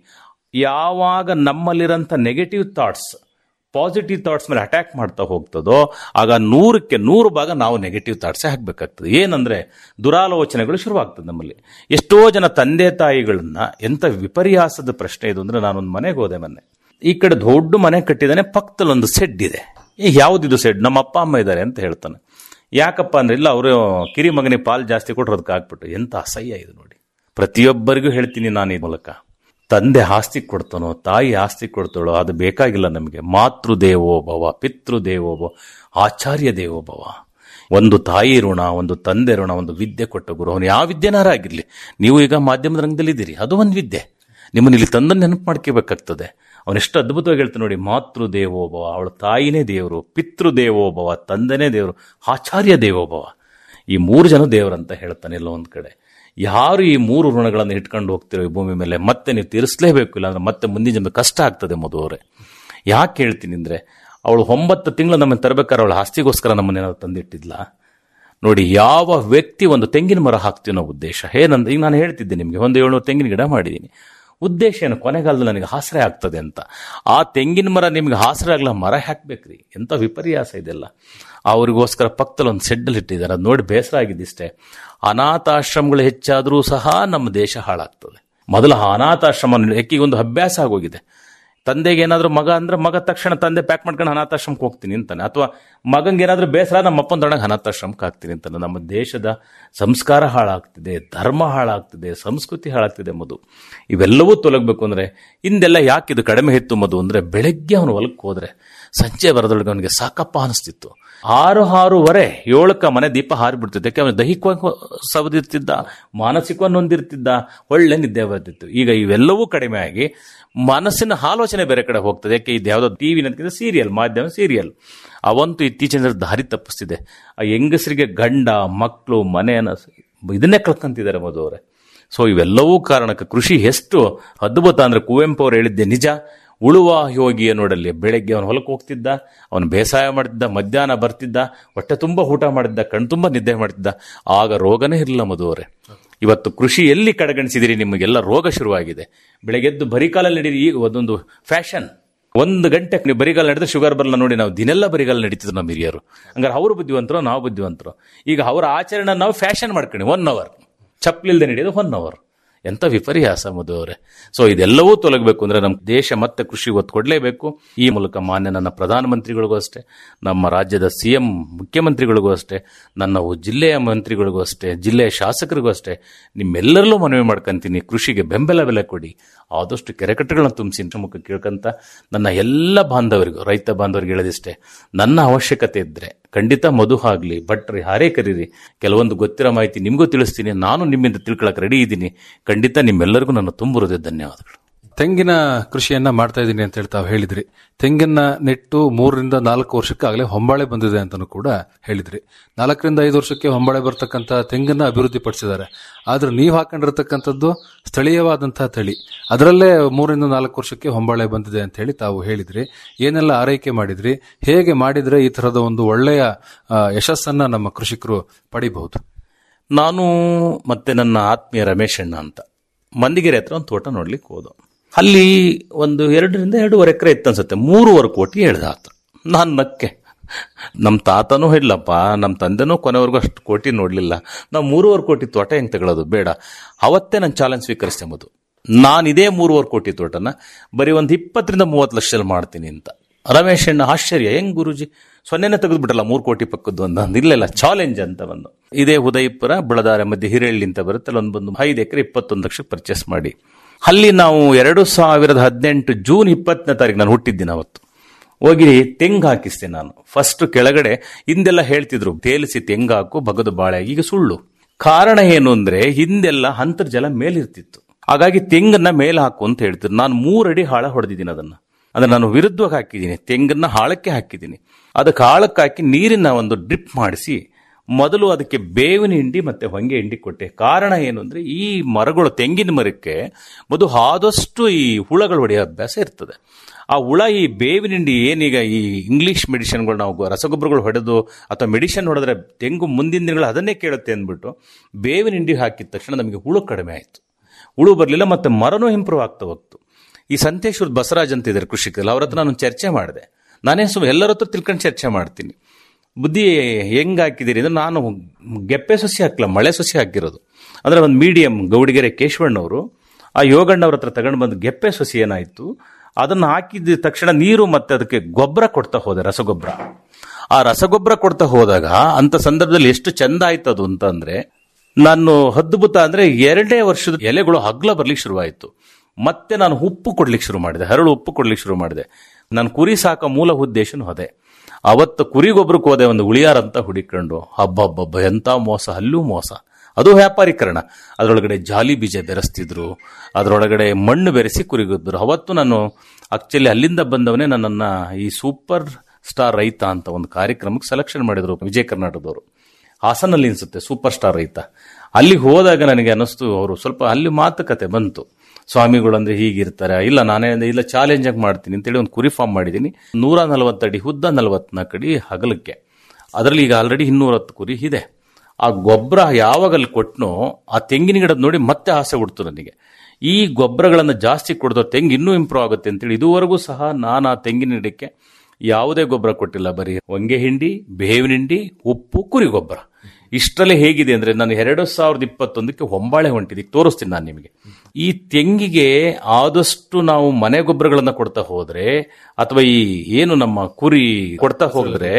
ಯಾವಾಗ ನಮ್ಮಲ್ಲಿರೋಂಥ ನೆಗೆಟಿವ್ ಥಾಟ್ಸ್ ಪಾಸಿಟಿವ್ ಥಾಟ್ಸ್ ಮೇಲೆ ಅಟ್ಯಾಕ್ ಮಾಡ್ತಾ ಹೋಗ್ತದೋ ಆಗ ನೂರಕ್ಕೆ ನೂರು ಭಾಗ ನಾವು ನೆಗೆಟಿವ್ ಥಾಟ್ಸೇ ಹಾಕಬೇಕಾಗ್ತದೆ ಏನಂದ್ರೆ ದುರಾಲೋಚನೆಗಳು ಶುರುವಾಗ್ತದೆ ನಮ್ಮಲ್ಲಿ ಎಷ್ಟೋ ಜನ ತಂದೆ ತಾಯಿಗಳನ್ನ ಎಂತ ವಿಪರ್ಯಾಸದ ಪ್ರಶ್ನೆ ಇದು ಅಂದ್ರೆ ನಾನೊಂದು ಮನೆಗೆ ಹೋದೆ ಮೊನ್ನೆ ಈ ಕಡೆ ದೊಡ್ಡ ಮನೆ ಕಟ್ಟಿದಾನೆ ಪಕ್ಕದಲ್ಲಿ ಒಂದು ಸೆಡ್ ಇದೆ ಏ ಯಾವ್ದಿದು ಸೆಡ್ ನಮ್ಮ ಅಪ್ಪ ಅಮ್ಮ ಇದ್ದಾರೆ ಅಂತ ಹೇಳ್ತಾನೆ ಯಾಕಪ್ಪ ಅಂದ್ರೆ ಇಲ್ಲ ಅವರು ಕಿರಿ ಮಗನಿಗೆ ಪಾಲ್ ಜಾಸ್ತಿ ಕೊಟ್ಟರು ಅದಕ್ಕೆ ಹಾಕ್ಬಿಟ್ಟು ಎಂತ ಅಸಹ್ಯ ಇದು ನೋಡಿ ಪ್ರತಿಯೊಬ್ಬರಿಗೂ ಹೇಳ್ತೀನಿ ನಾನು ಈ ಮೂಲಕ ತಂದೆ ಆಸ್ತಿ ಕೊಡ್ತಾನೋ ತಾಯಿ ಆಸ್ತಿ ಕೊಡ್ತಾಳೋ ಅದು ಬೇಕಾಗಿಲ್ಲ ನಮಗೆ ಮಾತೃ ದೇವೋ ಭವ ಪಿತೃ ದೇವೋ ಭವ ಆಚಾರ್ಯ ದೇವೋ ಭವ ಒಂದು ತಾಯಿ ಋಣ ಒಂದು ತಂದೆ ಋಣ ಒಂದು ವಿದ್ಯೆ ಕೊಟ್ಟ ಗುರು ಅವನು ಯಾವ ವಿದ್ಯೆನಾರ ಆಗಿರ್ಲಿ ನೀವು ಈಗ ಮಾಧ್ಯಮದ ರಂಗದಲ್ಲಿ ಇದ್ದೀರಿ ಅದು ಒಂದು ವಿದ್ಯೆ ನಿಮ್ಮನ್ನ ಇಲ್ಲಿ ತಂದನ್ನು ನೆನಪು ಮಾಡ್ಕೋಬೇಕಾಗ್ತದೆ ಅವನೆಷ್ಟು ಅದ್ಭುತವಾಗಿ ಹೇಳ್ತಾನೆ ನೋಡಿ ಮಾತೃ ದೇವೋಭವ ಅವಳ ತಾಯಿನೇ ದೇವರು ಪಿತೃ ದೇವೋಭವ ತಂದೆನೇ ದೇವರು ಆಚಾರ್ಯ ದೇವೋಭವ ಈ ಮೂರು ಜನ ದೇವರಂತ ಹೇಳ್ತಾನೆ ಎಲ್ಲೋ ಒಂದ್ ಕಡೆ ಯಾರು ಈ ಮೂರು ಋಣಗಳನ್ನು ಇಟ್ಕೊಂಡು ಹೋಗ್ತಿರೋ ಈ ಭೂಮಿ ಮೇಲೆ ಮತ್ತೆ ನೀವು ತೀರಿಸಲೇಬೇಕು ಇಲ್ಲಾಂದ್ರೆ ಮತ್ತೆ ಮುಂದಿನ ಜನ್ಮ ಕಷ್ಟ ಆಗ್ತದೆ ಮಧುವರೇ ಯಾಕೆ ಹೇಳ್ತೀನಿ ಅಂದ್ರೆ ಅವಳು ಒಂಬತ್ತು ತಿಂಗಳು ನಮ್ಮನ್ನು ತರಬೇಕಾದ್ರೆ ಅವಳ ಆಸ್ತಿಗೋಸ್ಕರ ನಮ್ಮನ್ನೇನಾದ್ರು ತಂದಿಟ್ಟಿದ್ಲ ನೋಡಿ ಯಾವ ವ್ಯಕ್ತಿ ಒಂದು ತೆಂಗಿನ ಮರ ಹಾಕ್ತೀವಿ ಅನ್ನೋ ಉದ್ದೇಶ ಏನಂದ್ರೆ ಈಗ ನಾನು ಹೇಳ್ತಿದ್ದೆ ನಿಮಗೆ ಒಂದು ಏಳ್ನೂರು ತೆಂಗಿನ ಗಿಡ ಮಾಡಿದ್ದೀನಿ ಉದ್ದೇಶ ಏನು ಕೊನೆಗಾಲದಲ್ಲಿ ನನಗೆ ಆಸರೆ ಆಗ್ತದೆ ಅಂತ ಆ ತೆಂಗಿನ ಮರ ನಿಮ್ಗೆ ಆಸರೆ ಆಗಲ್ಲ ಮರ ಹಾಕ್ಬೇಕ್ರಿ ಎಂತ ವಿಪರ್ಯಾಸ ಇದೆಲ್ಲ ಅವ್ರಿಗೋಸ್ಕರ ಪಕ್ಕದಲ್ಲಿ ಒಂದು ಸೆಡ್ಡಲ್ಲಿ ಇಟ್ಟಿದ್ದಾರೆ ಅದು ನೋಡಿ ಬೇಸರ ಆಗಿದ್ದಿಷ್ಟೇ ಅನಾಥಾಶ್ರಮಗಳು ಹೆಚ್ಚಾದರೂ ಸಹ ನಮ್ಮ ದೇಶ ಹಾಳಾಗ್ತದೆ ಮೊದಲ ಅನಾಥಾಶ್ರಮ ಯಾಕೆ ಒಂದು ಅಭ್ಯಾಸ ಆಗೋಗಿದೆ ತಂದೆಗೆ ಏನಾದ್ರೂ ಮಗ ಅಂದ್ರೆ ಮಗ ತಕ್ಷಣ ತಂದೆ ಪ್ಯಾಕ್ ಮಾಡ್ಕೊಂಡು ಅನಾಥಾಶ್ರಮಕ್ಕೆ ಹೋಗ್ತೀನಿ ಅಂತಾನೆ ಅಥವಾ ಮಗಂಗೆ ಏನಾದ್ರೂ ಬೇಸರ ನಮ್ಮ ಅಪ್ಪಂದೊಳಗೆ ಅನಾಥಾಶ್ರಮಕ್ಕೆ ಹಾಕ್ತೀನಿ ಅಂತಾನೆ ನಮ್ಮ ದೇಶದ ಸಂಸ್ಕಾರ ಹಾಳಾಗ್ತಿದೆ ಧರ್ಮ ಹಾಳಾಗ್ತಿದೆ ಸಂಸ್ಕೃತಿ ಹಾಳಾಗ್ತಿದೆ ಮಧು ಇವೆಲ್ಲವೂ ತೊಲಗಬೇಕು ಅಂದ್ರೆ ಹಿಂದೆಲ್ಲ ಯಾಕೆ ಇದು ಕಡಿಮೆ ಇತ್ತು ಮಧು ಅಂದ್ರೆ ಬೆಳಗ್ಗೆ ಅವನು ಹೊಲಕ್ಕೆ ಹೋದ್ರೆ ಸಂಜೆ ಬರೋದ್ರೊಳಗೆ ಅವನಿಗೆ ಸಾಕಪ್ಪ ಅನಿಸ್ತಿತ್ತು ಆರು ಆರೂವರೆ ಏಳಕ್ಕ ಮನೆ ದೀಪ ಹಾರಿಬಿಡ್ತಿತ್ತು ಯಾಕೆ ಅವನು ದೈಹಿಕವಾಗಿ ಸವದಿರ್ತಿದ್ದ ಮಾನಸಿಕವಾಗಿ ನೊಂದಿರ್ತಿದ್ದ ಒಳ್ಳೆ ನಿದ್ದೆ ಬರ್ತಿತ್ತು ಈಗ ಇವೆಲ್ಲವೂ ಕಡಿಮೆ ಆಗಿ ಮನಸ್ಸಿನ ಆಲೋಚನೆ ಬೇರೆ ಕಡೆ ಹೋಗ್ತದೆ ಯಾಕೆ ಇದು ಯಾವುದೋ ಟಿವಿ ನದಕ್ಕಿಂತ ಸೀರಿಯಲ್ ಮಾಧ್ಯಮ ಸೀರಿಯಲ್ ಅವಂತೂ ಇತ್ತೀಚಿನ ದಿನದಲ್ಲಿ ದಾರಿ ತಪ್ಪಿಸ್ತಿದೆ ಆ ಹೆಂಗಸರಿಗೆ ಗಂಡ ಮಕ್ಕಳು ಮನೆಯನ್ನ ಇದನ್ನೇ ಕಳ್ಕೊಂತಿದ್ದಾರೆ ಮಧು ಅವರೇ ಸೊ ಇವೆಲ್ಲವೂ ಕಾರಣಕ್ಕೆ ಕೃಷಿ ಎಷ್ಟು ಅದ್ಭುತ ಅಂದ್ರೆ ಕುವೆಂಪು ಅವರು ಹೇಳಿದ್ದೆ ನಿಜ ಉಳುವ ಯೋಗಿಯ ನೋಡಲ್ಲಿ ಬೆಳಗ್ಗೆ ಅವನು ಹೊಲಕ್ಕೆ ಹೋಗ್ತಿದ್ದ ಅವನು ಬೇಸಾಯ ಮಾಡ್ತಿದ್ದ ಮಧ್ಯಾಹ್ನ ಬರ್ತಿದ್ದ ಹೊಟ್ಟೆ ತುಂಬ ಊಟ ಮಾಡಿದ್ದ ಕಣ್ತುಂಬ ನಿದ್ದೆ ಮಾಡ್ತಿದ್ದ ಆಗ ರೋಗನೇ ಇರಲಿಲ್ಲ ಮಧುವರೆ ಇವತ್ತು ಕೃಷಿ ಎಲ್ಲಿ ಕಡೆಗಣಿಸಿದಿರಿ ನಿಮಗೆಲ್ಲ ರೋಗ ಶುರುವಾಗಿದೆ ಬೆಳಗ್ಗೆದ್ದು ಬರಿಕಾಲಲ್ಲಿ ನಡೀರಿ ಈಗ ಒಂದೊಂದು ಫ್ಯಾಷನ್ ಒಂದು ಗಂಟೆ ನೀವು ಬರಿಗಾಲ ನಡೆದ್ರೆ ಶುಗರ್ ಬರಲ್ಲ ನೋಡಿ ನಾವು ದಿನೆಲ್ಲ ಬರಿಗಾಲ ನಡೀತಿದ್ರು ನಮ್ಮ ಹಿರಿಯರು ಹಂಗಾರೆ ಅವರು ಬುದ್ಧಿವಂತರು ನಾವು ಬುದ್ಧಿವಂತರು ಈಗ ಅವರ ಆಚರಣೆ ನಾವು ಫ್ಯಾಷನ್ ಮಾಡ್ಕೊಂಡು ಒನ್ ಅವರ್ ಚಪ್ಪಲಿಲ್ದೆ ನಡೆಯೋದು ಒನ್ ಅವರ್ ಎಂತ ವಿಪರ್ಯಾಸ ಮಧು ಅವರೇ ಸೊ ಇದೆಲ್ಲವೂ ತೊಲಗಬೇಕು ಅಂದ್ರೆ ನಮ್ಮ ದೇಶ ಮತ್ತೆ ಕೃಷಿ ಒತ್ತು ಕೊಡಲೇಬೇಕು ಈ ಮೂಲಕ ಮಾನ್ಯ ನನ್ನ ಪ್ರಧಾನಮಂತ್ರಿಗಳಿಗೂ ಅಷ್ಟೇ ನಮ್ಮ ರಾಜ್ಯದ ಸಿ ಎಂ ಮುಖ್ಯಮಂತ್ರಿಗಳಿಗೂ ಅಷ್ಟೇ ನನ್ನ ಜಿಲ್ಲೆಯ ಮಂತ್ರಿಗಳಿಗೂ ಅಷ್ಟೇ ಜಿಲ್ಲೆಯ ಶಾಸಕರಿಗೂ ಅಷ್ಟೇ ನಿಮ್ಮೆಲ್ಲರಲ್ಲೂ ಮನವಿ ಮಾಡ್ಕೊಂತೀನಿ ಕೃಷಿಗೆ ಬೆಂಬಲ ಬೆಲೆ ಕೊಡಿ ಆದಷ್ಟು ಕೆರೆಕಟ್ಟೆಗಳನ್ನ ತುಂಬಿಸಿ ಮುಖ ಕೇಳ್ಕಂತ ನನ್ನ ಎಲ್ಲ ಬಾಂಧವರಿಗೂ ರೈತ ಬಾಂಧವರಿಗೆ ಹೇಳೋದಿಷ್ಟೇ ನನ್ನ ಅವಶ್ಯಕತೆ ಇದ್ರೆ ಖಂಡಿತ ಮಧು ಆಗ್ಲಿ ಭಟ್ರಿ ಹಾರೇ ಕರೀರಿ ಕೆಲವೊಂದು ಗೊತ್ತಿರೋ ಮಾಹಿತಿ ನಿಮಗೂ ತಿಳಿಸ್ತೀನಿ ನಾನು ನಿಮ್ಮಿಂದ ತಿಳ್ಕೊಳಕ್ ರೆಡಿ ಇದ್ದೀನಿ ಖಂಡಿತ ನಿಮ್ಮೆಲ್ಲರಿಗೂ ನನ್ನ ತುಂಬುವುದೇ ಧನ್ಯವಾದಗಳು ತೆಂಗಿನ ಕೃಷಿಯನ್ನ ಮಾಡ್ತಾ ಇದ್ದೀನಿ ಅಂತ ಹೇಳಿ ತಾವು ಹೇಳಿದ್ರಿ ತೆಂಗಿನ ನೆಟ್ಟು ಮೂರರಿಂದ ನಾಲ್ಕು ವರ್ಷಕ್ಕೆ ಆಗಲೇ ಹೊಂಬಾಳೆ ಬಂದಿದೆ ಅಂತಾನು ಕೂಡ ಹೇಳಿದ್ರಿ ನಾಲ್ಕರಿಂದ ಐದು ವರ್ಷಕ್ಕೆ ಹೊಂಬಾಳೆ ಬರ್ತಕ್ಕಂಥ ತೆಂಗನ್ನ ಅಭಿವೃದ್ಧಿ ಪಡಿಸಿದ್ದಾರೆ ಆದ್ರೆ ನೀವು ಹಾಕೊಂಡಿರ್ತಕ್ಕಂಥದ್ದು ಸ್ಥಳೀಯವಾದಂತಹ ತಳಿ ಅದರಲ್ಲೇ ಮೂರರಿಂದ ನಾಲ್ಕು ವರ್ಷಕ್ಕೆ ಹೊಂಬಾಳೆ ಬಂದಿದೆ ಅಂತ ಹೇಳಿ ತಾವು ಹೇಳಿದ್ರಿ ಏನೆಲ್ಲ ಆರೈಕೆ ಮಾಡಿದ್ರಿ ಹೇಗೆ ಮಾಡಿದ್ರೆ ಈ ತರದ ಒಂದು ಒಳ್ಳೆಯ ಆ, ಯಶಸ್ಸನ್ನ ನಮ್ಮ ಕೃಷಿಕರು ಪಡಿಬಹುದು ನಾನು ಮತ್ತೆ ನನ್ನ ಆತ್ಮೀಯ ರಮೇಶ್ ಅಣ್ಣ ಅಂತ ಮಂದಿಗೆರೆ ಹತ್ರ ಒಂದು ತೋಟ ನೋಡ್ಲಿಕ್ಕೆ ಹೋದ ಅಲ್ಲಿ ಒಂದು ಎರಡರಿಂದ ಎರಡೂವರೆ ಎಕರೆ ಇತ್ತು ಅನ್ಸುತ್ತೆ ಮೂರುವರೆ ಕೋಟಿ ಹೇಳ್ದ ಆತ ನಾನು ನಕ್ಕೆ ನಮ್ಮ ತಾತನೂ ಇಲ್ಲಪ್ಪ ನಮ್ಮ ತಂದೆನೂ ಕೊನೆವರೆಗೂ ಅಷ್ಟು ಕೋಟಿ ನೋಡ್ಲಿಲ್ಲ ನಾವು ಮೂರುವರೆ ಕೋಟಿ ತೋಟ ಹೆಂಗ್ ತಗೊಳ್ಳೋದು ಬೇಡ ಅವತ್ತೇ ನಾನು ಚಾಲೆಂಜ್ ಸ್ವೀಕರಿಸಿದೆ ಮದು ನಾನು ಇದೇ ಮೂರುವರೆ ಕೋಟಿ ತೋಟನ ಬರೀ ಒಂದು ಇಪ್ಪತ್ತರಿಂದ ಮೂವತ್ತು ಲಕ್ಷದಲ್ಲಿ ಮಾಡ್ತೀನಿ ಅಂತ ರಮೇಶ್ ಅಣ್ಣ ಆಶ್ಚರ್ಯ ಹೆಂಗ್ ಗುರುಜಿ ಸೊನ್ನೆನೆ ತೆಗೆದುಬಿಟ್ರಲ್ಲ ಮೂರು ಕೋಟಿ ಪಕ್ಕದ್ದು ಅಂತ ಅಂದ್. ಇಲ್ಲ ಇಲ್ಲ ಚಾಲೆಂಜ್ ಅಂತ ಒಂದು ಇದೇ ಉದಯಪುರ ಬಳದಾರ ಮಧ್ಯೆ ಹಿರೇಳ್ಳಿ ಅಂತ ಬರುತ್ತೆ ಅಲ್ಲಿ ಒಂದು ಬಂದು ಐದು ಎಕರೆ ಇಪ್ಪತ್ತೊಂದು ಲಕ್ಷಕ್ಕೆ ಪರ್ಚೇಸ್ ಮಾಡಿ ಅಲ್ಲಿ ನಾವು ಎರಡು ಸಾವಿರದ ಹದಿನೆಂಟು ಜೂನ್ ಇಪ್ಪತ್ತನೇ ತಾರೀಕು ನಾನು ಹುಟ್ಟಿದ್ದೀನಿ ಅವತ್ತು ಹೋಗಿ ತೆಂಗು ಹಾಕಿಸ್ತೆ ನಾನು ಫಸ್ಟ್ ಕೆಳಗಡೆ ಹಿಂದೆಲ್ಲ ಹೇಳ್ತಿದ್ರು ತೇಲಿಸಿ ತೆಂಗು ಹಾಕು ಬಗದು ಬಾಳೆ ಈಗ ಸುಳ್ಳು ಕಾರಣ ಏನು ಅಂದ್ರೆ ಹಿಂದೆಲ್ಲ ಅಂತರ್ಜಲ ಮೇಲಿರ್ತಿತ್ತು ಹಾಗಾಗಿ ತೆಂಗನ್ನ ಮೇಲೆ ಹಾಕು ಅಂತ ಹೇಳ್ತಿದ್ರು ನಾನು ಮೂರಡಿ ಹಾಳ ಹೊಡೆದಿದ್ದೀನಿ ಅದನ್ನ ಅಂದ್ರೆ ನಾನು ವಿರುದ್ಧವಾಗಿ ಹಾಕಿದ್ದೀನಿ ತೆಂಗನ್ನ ಹಾಳಕ್ಕೆ ಹಾಕಿದ್ದೀನಿ ಅದಕ್ಕೆ ಹಾಳಕ್ಕೆ ಹಾಕಿ ನೀರಿನ ಒಂದು ಡ್ರಿಪ್ ಮಾಡಿಸಿ ಮೊದಲು ಅದಕ್ಕೆ ಬೇವಿನ ಹಿಂಡಿ ಮತ್ತೆ ಹೊಂಗೆ ಹಿಂಡಿ ಕೊಟ್ಟೆ ಕಾರಣ ಏನು ಅಂದ್ರೆ ಈ ಮರಗಳು ತೆಂಗಿನ ಮರಕ್ಕೆ ಮೊದಲು ಆದಷ್ಟು ಈ ಹುಳಗಳು ಹೊಡೆಯೋ ಅಭ್ಯಾಸ ಇರ್ತದೆ ಆ ಹುಳ ಈ ಬೇವಿನ ಹಿಂಡಿ ಏನೀಗ ಈ ಇಂಗ್ಲಿಷ್ ಮೆಡಿಸಿನ್ಗಳು ನಾವು ರಸಗೊಬ್ಬರಗಳು ಹೊಡೆದು ಅಥವಾ ಮೆಡಿಸಿನ್ ಹೊಡೆದ್ರೆ ತೆಂಗು ಮುಂದಿನ ದಿನಗಳು ಅದನ್ನೇ ಕೇಳುತ್ತೆ ಅಂದ್ಬಿಟ್ಟು ಬೇವಿನ ಹಿಂಡಿ ಹಾಕಿದ ತಕ್ಷಣ ನಮಗೆ ಹುಳು ಕಡಿಮೆ ಆಯಿತು ಹುಳು ಬರಲಿಲ್ಲ ಮತ್ತೆ ಮರನೂ ಇಂಪ್ರೂವ್ ಆಗ್ತಾ ಹೋಗ್ತು ಈ ಸಂತೇಶ್ವರ ಬಸವರಾಜ್ ಅಂತ ಇದ್ದಾರೆ ಕೃಷಿಕರು ಅವ್ರ ಹತ್ರ ನಾನು ಚರ್ಚೆ ಮಾಡಿದೆ ನಾನೇ ಸುಮ್ಮನೆ ಎಲ್ಲರ ಹತ್ರ ತಿಳ್ಕೊಂಡು ಚರ್ಚೆ ಮಾಡ್ತೀನಿ ಬುದ್ಧಿ ಹೆಂಗ್ ಹಾಕಿದ್ದೀರಿ ಅಂದ್ರೆ ನಾನು ಗೆಪ್ಪೆ ಸಸಿ ಹಾಕಲ್ಲ ಮಳೆ ಸಸಿ ಹಾಕಿರೋದು ಅಂದ್ರೆ ಒಂದು ಮೀಡಿಯಂ ಗೌಡಿಗೆರೆ ಕೇಶವಣ್ಣವರು ಆ ಯೋಗಣ್ಣವ್ರ ಹತ್ರ ತಗೊಂಡು ಬಂದು ಗೆಪ್ಪೆ ಸಸಿ ಏನಾಯ್ತು ಅದನ್ನ ಹಾಕಿದ ತಕ್ಷಣ ನೀರು ಮತ್ತೆ ಅದಕ್ಕೆ ಗೊಬ್ಬರ ಕೊಡ್ತಾ ಹೋದೆ ರಸಗೊಬ್ಬರ ಆ ರಸಗೊಬ್ಬರ ಕೊಡ್ತಾ ಹೋದಾಗ ಅಂತ ಸಂದರ್ಭದಲ್ಲಿ ಎಷ್ಟು ಚಂದ ಆಯ್ತು ಅದು ಅಂತ ಅಂದ್ರೆ ನಾನು ಅದ್ಭುತ ಅಂದ್ರೆ ಎರಡನೇ ವರ್ಷದ ಎಲೆಗಳು ಹಗ್ಲ ಬರ್ಲಿಕ್ಕೆ ಶುರುವಾಯಿತು ಮತ್ತೆ ನಾನು ಉಪ್ಪು ಕೊಡ್ಲಿಕ್ಕೆ ಶುರು ಮಾಡಿದೆ ಹರಳು ಉಪ್ಪು ಕೊಡ್ಲಿಕ್ಕೆ ಶುರು ಮಾಡಿದೆ ನಾನು ಕುರಿ ಸಾಕ ಮೂಲ ಉದ್ದೇಶನೂ ಅದೇ ಅವತ್ತು ಕುರಿ ಗೊಬ್ಬರಕ್ಕೆ ಹೋದೆ ಒಂದು ಉಳಿಯಾರ ಅಂತ ಹುಡಿಕೊಂಡು ಹಬ್ಬಬ್ಬಬ್ಬ ಎಂತ ಮೋಸ ಅಲ್ಲೂ ಮೋಸ ಅದು ವ್ಯಾಪಾರೀಕರಣ ಅದರೊಳಗಡೆ ಜಾಲಿ ಬೀಜ ಬೆರೆಸ್ತಿದ್ರು ಅದರೊಳಗಡೆ ಮಣ್ಣು ಬೆರೆಸಿ ಕುರಿಗೊಬ್ಬರು ಅವತ್ತು ನಾನು ಆಕ್ಚುಲಿ ಅಲ್ಲಿಂದ ಬಂದವನೇ ನನ್ನನ್ನ ಈ ಸೂಪರ್ ಸ್ಟಾರ್ ರೈತ ಅಂತ ಒಂದು ಕಾರ್ಯಕ್ರಮಕ್ಕೆ ಸೆಲೆಕ್ಷನ್ ಮಾಡಿದ್ರು ವಿಜಯ ಕರ್ನಾಟಕದವರು ಹಾಸನಲ್ಲಿ ಅನ್ಸುತ್ತೆ ಸೂಪರ್ ಸ್ಟಾರ್ ರೈತ ಅಲ್ಲಿಗೆ ಹೋದಾಗ ನನಗೆ ಅನ್ನಿಸ್ತು ಅವರು ಸ್ವಲ್ಪ ಅಲ್ಲಿ ಮಾತುಕತೆ ಬಂತು ಸ್ವಾಮಿಗಳು ಅಂದ್ರೆ ಹೀಗಿರ್ತಾರೆ ಇಲ್ಲ ನಾನೇ ಇಲ್ಲ ಚಾಲೆಂಜ್ ಆಗಿ ಮಾಡ್ತೀನಿ ಅಂತೇಳಿ ಒಂದು ಕುರಿ ಫಾರ್ಮ್ ಮಾಡಿದ್ದೀನಿ ನೂರ ನಲವತ್ತಡಿ ಉದ್ದ ನಲವತ್ನಾಲ್ಕು ಅಡಿ ಹಗಲಕ್ಕೆ ಅದರಲ್ಲಿ ಈಗ ಆಲ್ರೆಡಿ ಇನ್ನೂರತ್ತು ಕುರಿ ಇದೆ ಆ ಗೊಬ್ಬರ ಯಾವಾಗ ಅಲ್ಲಿ ಕೊಟ್ಟನೋ ಆ ತೆಂಗಿನ ಗಿಡದ ನೋಡಿ ಮತ್ತೆ ಆಸೆ ಹುಡ್ತು ನನಗೆ ಈ ಗೊಬ್ಬರಗಳನ್ನು ಜಾಸ್ತಿ ಕೊಡ್ದೋ ತೆಂಗು ಇನ್ನೂ ಇಂಪ್ರೂವ್ ಆಗುತ್ತೆ ಅಂತೇಳಿ ಇದುವರೆಗೂ ಸಹ ನಾನು ಆ ತೆಂಗಿನ ಗಿಡಕ್ಕೆ ಯಾವುದೇ ಗೊಬ್ಬರ ಕೊಟ್ಟಿಲ್ಲ ಬರೀ ಹೊಂಗೆ ಹಿಂಡಿ ಬೇವಿನ ಹಿಂಡಿ ಉಪ್ಪು ಕುರಿ ಗೊಬ್ಬರ ಇಷ್ಟರಲ್ಲೇ ಹೇಗಿದೆ ಅಂದ್ರೆ ನಾನು ಎರಡು ಸಾವಿರದ ಇಪ್ಪತ್ತೊಂದಕ್ಕೆ ಹೊಂಬಾಳೆ ಹೊಂಟಿದ್ದಕ್ಕೆ ತೋರಿಸ್ತೀನಿ ನಾನು ನಿಮಗೆ ಈ ತೆಂಗಿಗೆ ಆದಷ್ಟು ನಾವು ಮನೆ ಗೊಬ್ಬರಗಳನ್ನ ಕೊಡ್ತಾ ಹೋದ್ರೆ ಅಥವಾ ಈ ಏನು ನಮ್ಮ ಕುರಿ ಕೊಡ್ತಾ ಹೋದ್ರೆ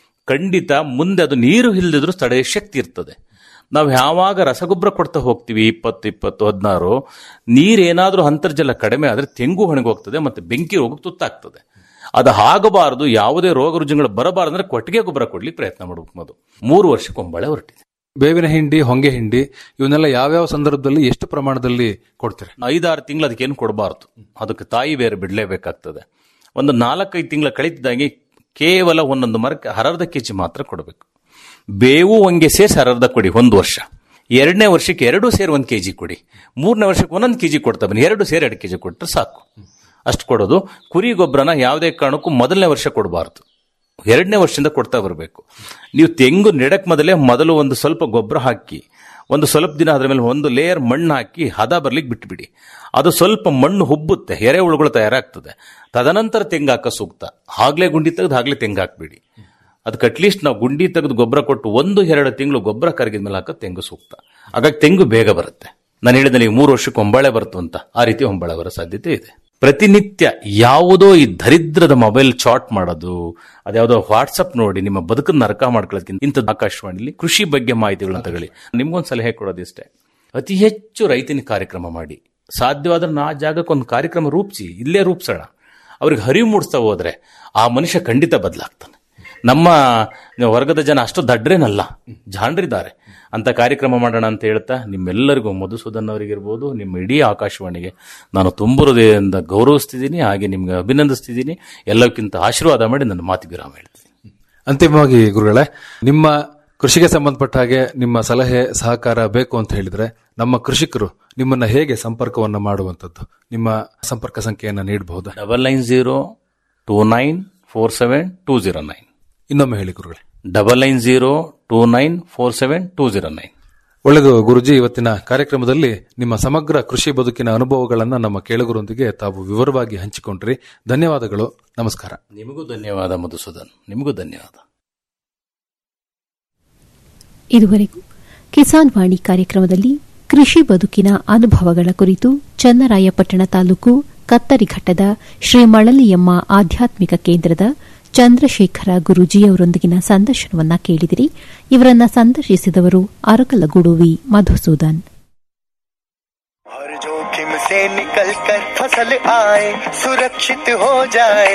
ಖಂಡಿತ ಮುಂದೆ ಅದು ನೀರು ಇಲ್ಲದಿದ್ರು ತಡೆಯ ಶಕ್ತಿ ಇರ್ತದೆ ನಾವು ಯಾವಾಗ ರಸಗೊಬ್ಬರ ಕೊಡ್ತಾ ಹೋಗ್ತೀವಿ ಇಪ್ಪತ್ತು ಇಪ್ಪತ್ತು ಹದಿನಾರು ನೀರೇನಾದ್ರೂ ಅಂತರ್ಜಲ ಕಡಿಮೆ ಆದ್ರೆ ತೆಂಗು ಒಣಗೋಗ್ತದೆ ಮತ್ತೆ ಬೆಂಕಿ ರೋಗ ತುತ್ತಾಗ್ತದೆ ಅದು ಆಗಬಾರದು ಯಾವುದೇ ರೋಗ ರುಜಿನಗಳು ಬರಬಾರದು ಅಂದ್ರೆ ಕೊಟ್ಟಿಗೆ ಗೊಬ್ಬರ ಕೊಡ್ಲಿಕ್ಕೆ ಪ್ರಯತ್ನ ಮಾಡಬೇಕು ಮೊದಲು ಮೂರು ವರ್ಷಕ್ಕೆ ಒಂಬಳೆ ಹೊರಟಿದೆ ಬೇವಿನ ಹಿಂಡಿ ಹೊಂಗೆ ಹಿಂಡಿ ಇವನ್ನೆಲ್ಲ ಯಾವ್ಯಾವ ಸಂದರ್ಭದಲ್ಲಿ ಎಷ್ಟು ಪ್ರಮಾಣದಲ್ಲಿ ಕೊಡ್ತೀರಿ ಐದಾರು ತಿಂಗಳು ಅದಕ್ಕೇನು ಕೊಡಬಾರ್ದು ಅದಕ್ಕೆ ತಾಯಿ ಬೇರೆ ಬಿಡಲೇಬೇಕಾಗ್ತದೆ ಒಂದು ನಾಲ್ಕೈದು ತಿಂಗಳ ಕಳೀತಿದ್ದಾಗೆ ಕೇವಲ ಒಂದೊಂದು ಮರಕ್ಕೆ ಅರ್ಧ ಕೆಜಿ ಮಾತ್ರ ಕೊಡಬೇಕು ಬೇವು ಹೊಂಗೆ ಸೇರಿಸಿ ಅರ್ಧ ಕೊಡಿ ಒಂದು ವರ್ಷ ಎರಡನೇ ವರ್ಷಕ್ಕೆ ಎರಡು ಸೇರಿ ಒಂದು ಕೆಜಿ ಕೊಡಿ ಮೂರನೇ ವರ್ಷಕ್ಕೆ ಒಂದೊಂದು ಕೆಜಿ ಕೊಡ್ತಾ ಬನ್ನಿ ಎರಡು ಸೇರಿ ಎರಡು ಕೆಜಿ ಕೊಟ್ಟರೆ ಸಾಕು ಅಷ್ಟು ಕೊಡೋದು ಕುರಿ ಗೊಬ್ಬರನ ಯಾವುದೇ ಕಾರಣಕ್ಕೂ ಮೊದಲನೇ ವರ್ಷ ಕೊಡಬಾರ್ದು ಎರಡನೇ ವರ್ಷದಿಂದ ಕೊಡ್ತಾ ಬರಬೇಕು ನೀವು ತೆಂಗು ನೆಡಕ್ ಮೊದಲೇ ಮೊದಲು ಒಂದು ಸ್ವಲ್ಪ ಗೊಬ್ಬರ ಹಾಕಿ ಒಂದು ಸ್ವಲ್ಪ ದಿನ ಅದ್ರ ಮೇಲೆ ಒಂದು ಲೇಯರ್ ಮಣ್ಣು ಹಾಕಿ ಹದ ಬರ್ಲಿಕ್ಕೆ ಬಿಟ್ಬಿಡಿ ಅದು ಸ್ವಲ್ಪ ಮಣ್ಣು ಹುಬ್ಬುತ್ತೆ ಎರೆಹುಳುಗಳು ತಯಾರಾಗ್ತದೆ ತದನಂತರ ತೆಂಗು ಹಾಕೋ ಸೂಕ್ತ ಆಗ್ಲೇ ಗುಂಡಿ ತೆಗೆದು ಆಗ್ಲೇ ತೆಂಗು ಹಾಕ್ಬಿಡಿ ಅದಕ್ಕೆ ಅಟ್ಲೀಸ್ಟ್ ನಾವು ಗುಂಡಿ ತೆಗೆದು ಗೊಬ್ಬರ ಕೊಟ್ಟು ಒಂದು ಎರಡು ತಿಂಗಳು ಗೊಬ್ಬರ ಕರಗಿದ ಮೇಲೆ ಹಾಕೋ ತೆಂಗು ಸೂಕ್ತ ಹಾಗಾಗಿ ತೆಂಗು ಬೇಗ ಬರುತ್ತೆ ನಾನು ಹೇಳಿದ ನೀವು ಮೂರು ವರ್ಷಕ್ಕೆ ಹೊಂಬಾಳೆ ಬರ್ತು ಅಂತ ಆ ರೀತಿ ಹೊಂಬಾಳೆ ಬರೋ ಸಾಧ್ಯತೆ ಇದೆ ಪ್ರತಿನಿತ್ಯ ಯಾವುದೋ ಈ ದರಿದ್ರದ ಮೊಬೈಲ್ ಚಾಟ್ ಮಾಡೋದು ಅದ್ಯಾವುದೋ ವಾಟ್ಸಪ್ ನೋಡಿ ನಿಮ್ಮ ಬದುಕನ್ನು ನರಕ ಮಾಡ್ಕೊಳ್ಳೋದಕ್ಕಿಂತ ಇಂಥದ್ದು ಆಕಾಶವಾಣಿಲಿ ಕೃಷಿ ಬಗ್ಗೆ ಮಾಹಿತಿಗಳನ್ನ ತಗೊಳ್ಳಿ ನಿಮ್ಗೊಂದು ಸಲಹೆ ಕೊಡೋದಿಷ್ಟೇ ಅತಿ ಹೆಚ್ಚು ರೈತನ ಕಾರ್ಯಕ್ರಮ ಮಾಡಿ ಸಾಧ್ಯವಾದ್ರೆ ನಾ ಜಾಗಕ್ಕೆ ಒಂದು ಕಾರ್ಯಕ್ರಮ ರೂಪಿಸಿ ಇಲ್ಲೇ ರೂಪಿಸೋಣ ಅವ್ರಿಗೆ ಹರಿವು ಮೂಡಿಸ್ತಾ ಹೋದ್ರೆ ಆ ಮನುಷ್ಯ ಖಂಡಿತ ಬದಲಾಗ್ತಾನೆ ನಮ್ಮ ವರ್ಗದ ಜನ ಅಷ್ಟು ದಡ್ರೇನಲ್ಲ ಜಾಣ್ರಿದ್ದಾರೆ ಅಂತ ಕಾರ್ಯಕ್ರಮ ಮಾಡೋಣ ಅಂತ ಹೇಳ್ತಾ ನಿಮ್ಮೆಲ್ಲರಿಗೂ ಮಧುಸೂದನ್ ಅವರಿಗಿರ್ಬೋದು ನಿಮ್ಮ ಇಡೀ ಆಕಾಶವಾಣಿಗೆ ನಾನು ತುಂಬ ಹೃದಯದಿಂದ ಗೌರವಿಸ್ತಿದ್ದೀನಿ ಹಾಗೆ ನಿಮ್ಗೆ ಅಭಿನಂದಿಸ್ತಿದ್ದೀನಿ ಎಲ್ಲಕ್ಕಿಂತ ಆಶೀರ್ವಾದ ಮಾಡಿ ನನ್ನ ಮಾತು ವಿರಾಮ ಹೇಳ್ತೀನಿ ಅಂತಿಮವಾಗಿ ಗುರುಗಳೇ ನಿಮ್ಮ ಕೃಷಿಗೆ ಸಂಬಂಧಪಟ್ಟ ಹಾಗೆ ನಿಮ್ಮ ಸಲಹೆ ಸಹಕಾರ ಬೇಕು ಅಂತ ಹೇಳಿದ್ರೆ ನಮ್ಮ ಕೃಷಿಕರು ನಿಮ್ಮನ್ನ ಹೇಗೆ ಸಂಪರ್ಕವನ್ನ ಮಾಡುವಂತದ್ದು ನಿಮ್ಮ ಸಂಪರ್ಕ ಸಂಖ್ಯೆಯನ್ನ ನೀಡಬಹುದಾ double nine zero two nine four seven two zero nine ಇನ್ನೊಮ್ಮೆ ಹೇಳಿ ಗುರುಗಳೇ double nine zero two nine four seven two zero nine ಒಳ್ಳೆಯದು ಗುರುಜಿ ಇವತ್ತಿನ ಕಾರ್ಯಕ್ರಮದಲ್ಲಿ ನಿಮ್ಮ ಸಮಗ್ರ ಕೃಷಿ ಬದುಕಿನ ಅನುಭವಗಳನ್ನ ನಮ್ಮ ಕೇಳುಗರೊಂದಿಗೆ ತಾವು ವಿವರವಾಗಿ ಹಂಚಿಕೊಂಡ್ರಿ ಧನ್ಯವಾದಗಳು ನಮಸ್ಕಾರ ನಿಮಗೂ ಧನ್ಯವಾದ ಮಧುಸೂದನ್ ನಿಮಗೂ ಧನ್ಯವಾದ ಇದುವರೆಗೂ ಕಿಸಾನ್ ವಾಣಿ ಕಾರ್ಯಕ್ರಮದಲ್ಲಿ ಕೃಷಿ ಬದುಕಿನ ಅನುಭವಗಳ ಕುರಿತು ಚನ್ನರಾಯಪಟ್ಟಣ ತಾಲೂಕು ಕತ್ತರಿಘಟ್ಟದ ಶ್ರೀ ಮಳಲಿಯಮ್ಮ ಆಧ್ಯಾತ್ಮಿಕ ಕೇಂದ್ರದ ಚಂದ್ರಶೇಖರ ಗುರೂಜಿಯವರೊಂದಿಗಿನ ಸಂದರ್ಶನವನ್ನ ಕೇಳಿದಿರಿ ಇವರನ್ನ ಸಂದರ್ಶಿಸಿದವರು ಅರಕಲಗೂಡು ವಿ ಮಧುಸೂದನ್ हर जोखिम से निकल कर फसल आए सुरक्षित हो जाए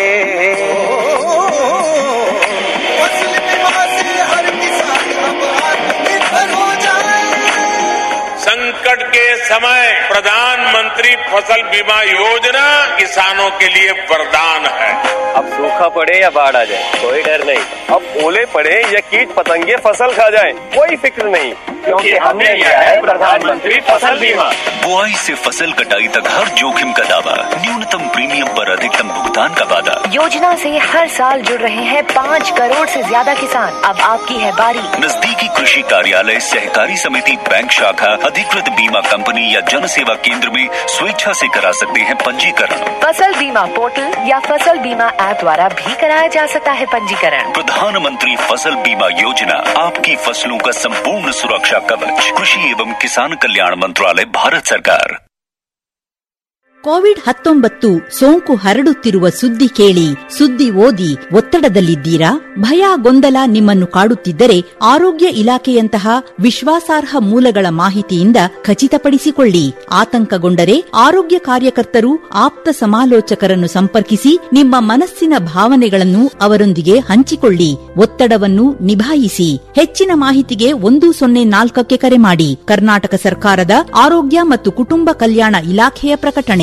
फसल बीमा से हर किसान अब आत्मनिर्भर हो जाए संकट के समय प्रधानमंत्री फसल बीमा योजना किसानों के लिए वरदान है अब सूखा पड़े या बाढ़ आ जाए कोई डर नहीं अब ओले पड़े या कीट पतंगे फसल खा जाए कोई फिक्र नहीं क्योंकि हमने लिया है प्रधानमंत्री फसल बीमा बुआई से फसल कटाई तक हर जोखिम का दावा न्यूनतम प्रीमियम पर अधिकतम भुगतान का वादा योजना से हर साल जुड़ रहे हैं पाँच करोड़ से ज्यादा किसान अब आपकी है बारी नजदीकी कृषि कार्यालय सहकारी समिति बैंक शाखा अधिकृत बीमा कंपनी या जन सेवा केंद्र में स्वेच्छा से करा सकते हैं पंजीकरण फसल बीमा पोर्टल या फसल बीमा ऐप द्वारा भी कराया जा सकता है पंजीकरण प्रधानमंत्री फसल बीमा योजना आपकी फसलों का संपूर्ण सुरक्षा कवच कृषि एवं किसान कल्याण मंत्रालय भारत सरकार ಕೋವಿಡ್ ಹತ್ತೊಂಬತ್ತು ಸೋಂಕು ಹರಡುತ್ತಿರುವ ಸುದ್ದಿ ಕೇಳಿ ಸುದ್ದಿ ಓದಿ ಒತ್ತಡದಲ್ಲಿದ್ದೀರಾ ಭಯ ಗೊಂದಲ ನಿಮ್ಮನ್ನು ಕಾಡುತ್ತಿದ್ದರೆ ಆರೋಗ್ಯ ಇಲಾಖೆಯಂತಹ ವಿಶ್ವಾಸಾರ್ಹ ಮೂಲಗಳ ಮಾಹಿತಿಯಿಂದ ಖಚಿತಪಡಿಸಿಕೊಳ್ಳಿ ಆತಂಕಗೊಂಡರೆ ಆರೋಗ್ಯ ಕಾರ್ಯಕರ್ತರು ಆಪ್ತ ಸಮಾಲೋಚಕರನ್ನು ಸಂಪರ್ಕಿಸಿ ನಿಮ್ಮ ಮನಸ್ಸಿನ ಭಾವನೆಗಳನ್ನು ಅವರೊಂದಿಗೆ ಹಂಚಿಕೊಳ್ಳಿ ಒತ್ತಡವನ್ನು ನಿಭಾಯಿಸಿ ಹೆಚ್ಚಿನ ಮಾಹಿತಿಗೆ ಒಂದು ಸೊನ್ನೆ ನಾಲ್ಕಕ್ಕೆ ಕರೆ ಮಾಡಿ ಕರ್ನಾಟಕ ಸರ್ಕಾರದ ಆರೋಗ್ಯ ಮತ್ತು ಕುಟುಂಬ ಕಲ್ಯಾಣ ಇಲಾಖೆಯ ಪ್ರಕಟಣೆ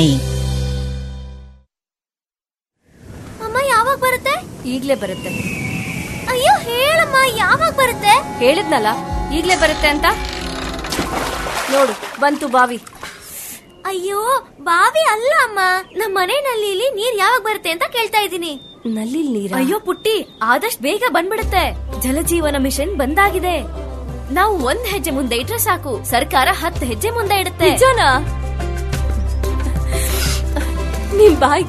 ಅಮ್ಮ ಯಾವಾಗ ಬರುತ್ತೆ ಈಗ್ಲೇ ಬರುತ್ತೆ ಅಯ್ಯೋ ಹೇಳಮ್ಮ ಯಾವಾಗ ಬರುತ್ತೆ ಹೇಳಿದ್ನಲ್ಲ ಈಗ್ಲೇ ಬರುತ್ತೆ ಅಂತ ನೋಡು ಬಂತು ಬಾವಿ ಅಯ್ಯೋ ಬಾವಿ ಅಲ್ಲ ಅಮ್ಮ ನಮ್ಮ ಮನೆ ನಲ್ಲಿಲಿ ನೀರ್ ಯಾವಾಗ ಬರುತ್ತೆ ಅಂತ ಕೇಳ್ತಾ ಇದ್ದೀನಿ ನಲ್ಲಿ ನೀರ್ ಅಯ್ಯೋ ಪುಟ್ಟಿ ಆದಷ್ಟು ಬೇಗ ಬಂದ್ಬಿಡುತ್ತೆ ಜಲಜೀವನ ಮಿಷನ್ ಬಂದಾಗಿದೆ ನಾವು ಒಂದ್ ಹೆಜ್ಜೆ ಮುಂದೆ ಇಟ್ರೆ ಸಾಕು ಸರ್ಕಾರ ಹತ್ತು ಹೆಜ್ಜೆ ಮುಂದೆ ಇಡುತ್ತೆ ನಿಮ್ ಬಾಯಿ